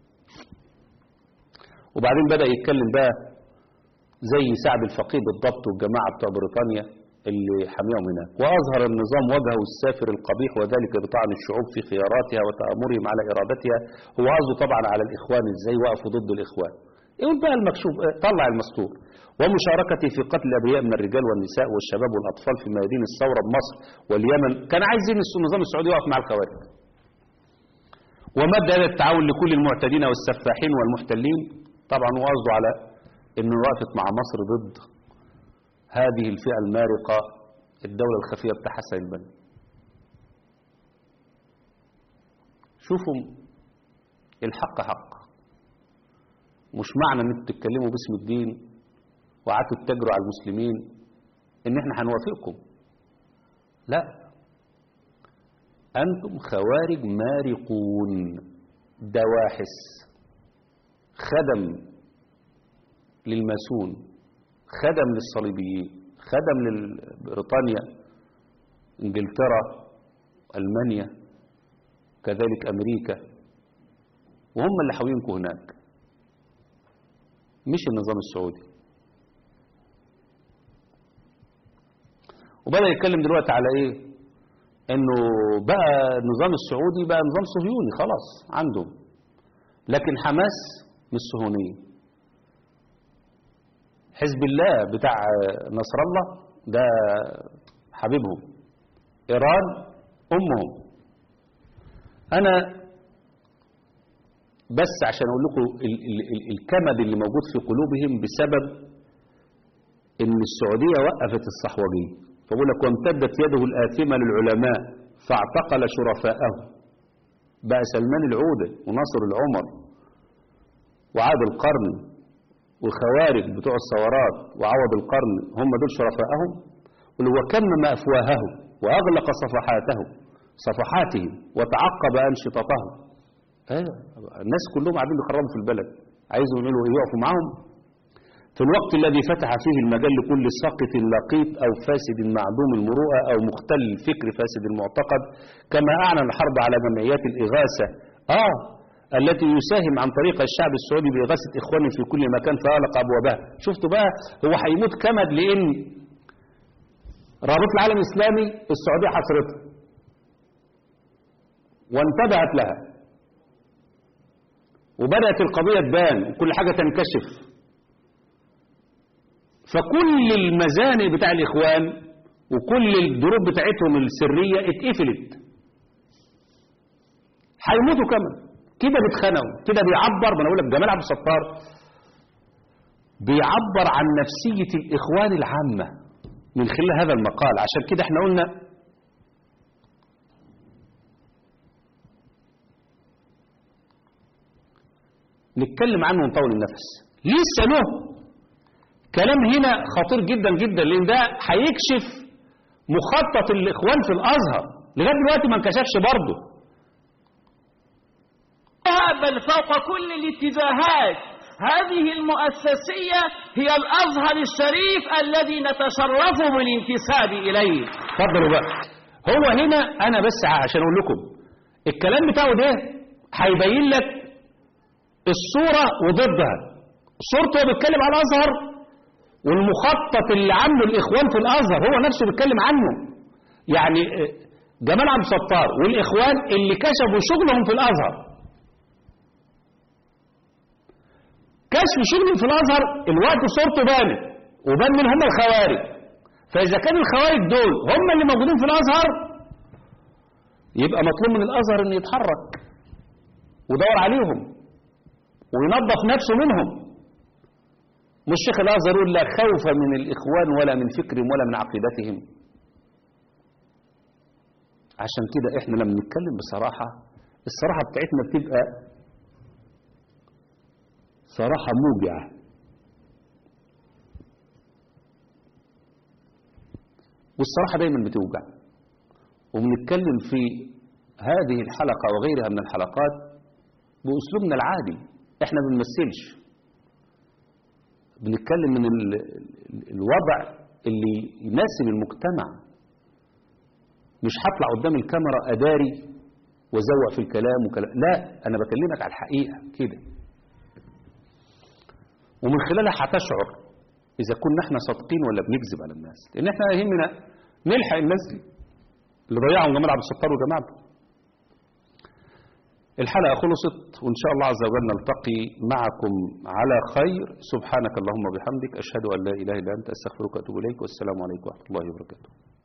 S1: وبعدين بدأ يتكلم بقى زي سعد الفقيه بالضبط والجماعة بتوع بريطانيا اللي حميهم هناك وأظهر النظام وجهه السافر القبيح وذلك بطعن الشعوب في خياراتها وتآمرهم على إرادتها هو قصده طبعا على الإخوان إزاي وقفوا ضد الإخوان يقول بقى المكشوف اه، طلع المستور ومشاركته في قتل الأبرياء من الرجال والنساء والشباب والأطفال في ميادين الثورة بمصر واليمن كان عايزين النظام السعودي يقف مع الخوارج ومد هذا التعاون لكل المعتدين والسفاحين والمحتلين طبعا هو قصده على انه وقفت مع مصر ضد هذه الفئة المارقة الدولة الخفية بتاع حسن البنا شوفوا الحق حق مش معنى ان انتوا تتكلموا باسم الدين وقعدتوا تتاجروا على المسلمين ان احنا هنوافقكم لا انتم خوارج مارقون دواحس خدم للماسون خدم للصليبيين خدم لبريطانيا انجلترا المانيا كذلك امريكا وهم اللي حاوينكم هناك مش النظام السعودي وبدأ يتكلم دلوقتي على ايه انه بقى النظام السعودي بقى نظام صهيوني خلاص عندهم لكن حماس مش صهيونيه حزب الله بتاع نصر الله ده حبيبهم ايران امهم انا بس عشان اقول لكم ال- ال- ال- الكمد اللي موجود في قلوبهم بسبب ان السعوديه وقفت الصحوجيه فبقول لك وامتدت يده الاثمه للعلماء فاعتقل شرفاءه بقى سلمان العوده وناصر العمر وعاد القرن والخوارج بتوع الثورات وعوض القرن هم دول شرفاءهم وكمم افواههم واغلق صفحاته صفحاتهم وتعقب انشطتهم ايوه الناس كلهم قاعدين بيخربوا في البلد عايزوا يعملوا ايه يقفوا معاهم في الوقت الذي فتح فيه المجال لكل ساقط لقيط او فاسد معدوم المروءه او مختل الفكر فاسد المعتقد كما اعلن الحرب على جمعيات الاغاثه اه التي يساهم عن طريق الشعب السعودي باغاثه اخوانه في كل مكان فاغلق ابوابها شفتوا بقى هو هيموت كمد لان رابطه العالم الاسلامي السعوديه حصرتها وانتبهت لها وبدأت القضية تبان وكل حاجة تنكشف فكل المزانق بتاع الإخوان وكل الدروب بتاعتهم السرية اتقفلت هيموتوا كمان كده بيتخانقوا كده بيعبر ما انا اقول لك جمال عبد الستار بيعبر عن نفسية الإخوان العامة من خلال هذا المقال عشان كده احنا قلنا نتكلم عنه ونطول النفس لسه له كلام هنا خطير جدا جدا لان ده هيكشف مخطط الاخوان في الازهر لغايه دلوقتي ما انكشفش برضه
S7: بل فوق كل الاتجاهات هذه المؤسسية هي الأزهر الشريف الذي نتشرف بالانتساب إليه
S1: اتفضلوا بقى هو هنا انا بس عشان اقول لكم الكلام بتاعه ده هيبين لك الصورة وضدها صورته بيتكلم على الازهر والمخطط اللي عامله الاخوان في الازهر هو نفسه بيتكلم عنه يعني جمال عبد الستار والاخوان اللي كشفوا شغلهم في الازهر كشف شغلهم في الازهر الوقت صورته بانت وبان من هم الخوارج فاذا كان الخوارج دول هم اللي موجودين في الازهر يبقى مطلوب من الازهر انه يتحرك ويدور عليهم وينظف نفسه منهم مش شيخ الازهر يقول لا خوف من الاخوان ولا من فكرهم ولا من عقيدتهم عشان كده احنا لما نتكلم بصراحه الصراحه بتاعتنا بتبقى صراحه موجعه والصراحة دايما بتوجع وبنتكلم في هذه الحلقة وغيرها من الحلقات بأسلوبنا العادي احنا ما بنمثلش بنتكلم من ال... ال- الوضع اللي يناسب المجتمع مش هطلع قدام الكاميرا أداري وزوق في الكلام وكلام لا أنا بكلمك على الحقيقة كده ومن خلالها هتشعر إذا كنا احنا صادقين ولا بنكذب على الناس لأن احنا يهمنا نلحق الناس دي اللي ضيعهم جمال عبد الستار وجماعته الحلقة خلصت وإن شاء الله عز وجل نلتقي معكم على خير سبحانك اللهم وبحمدك أشهد أن لا إله إلا أنت أستغفرك وأتوب إليك والسلام عليكم ورحمة الله وبركاته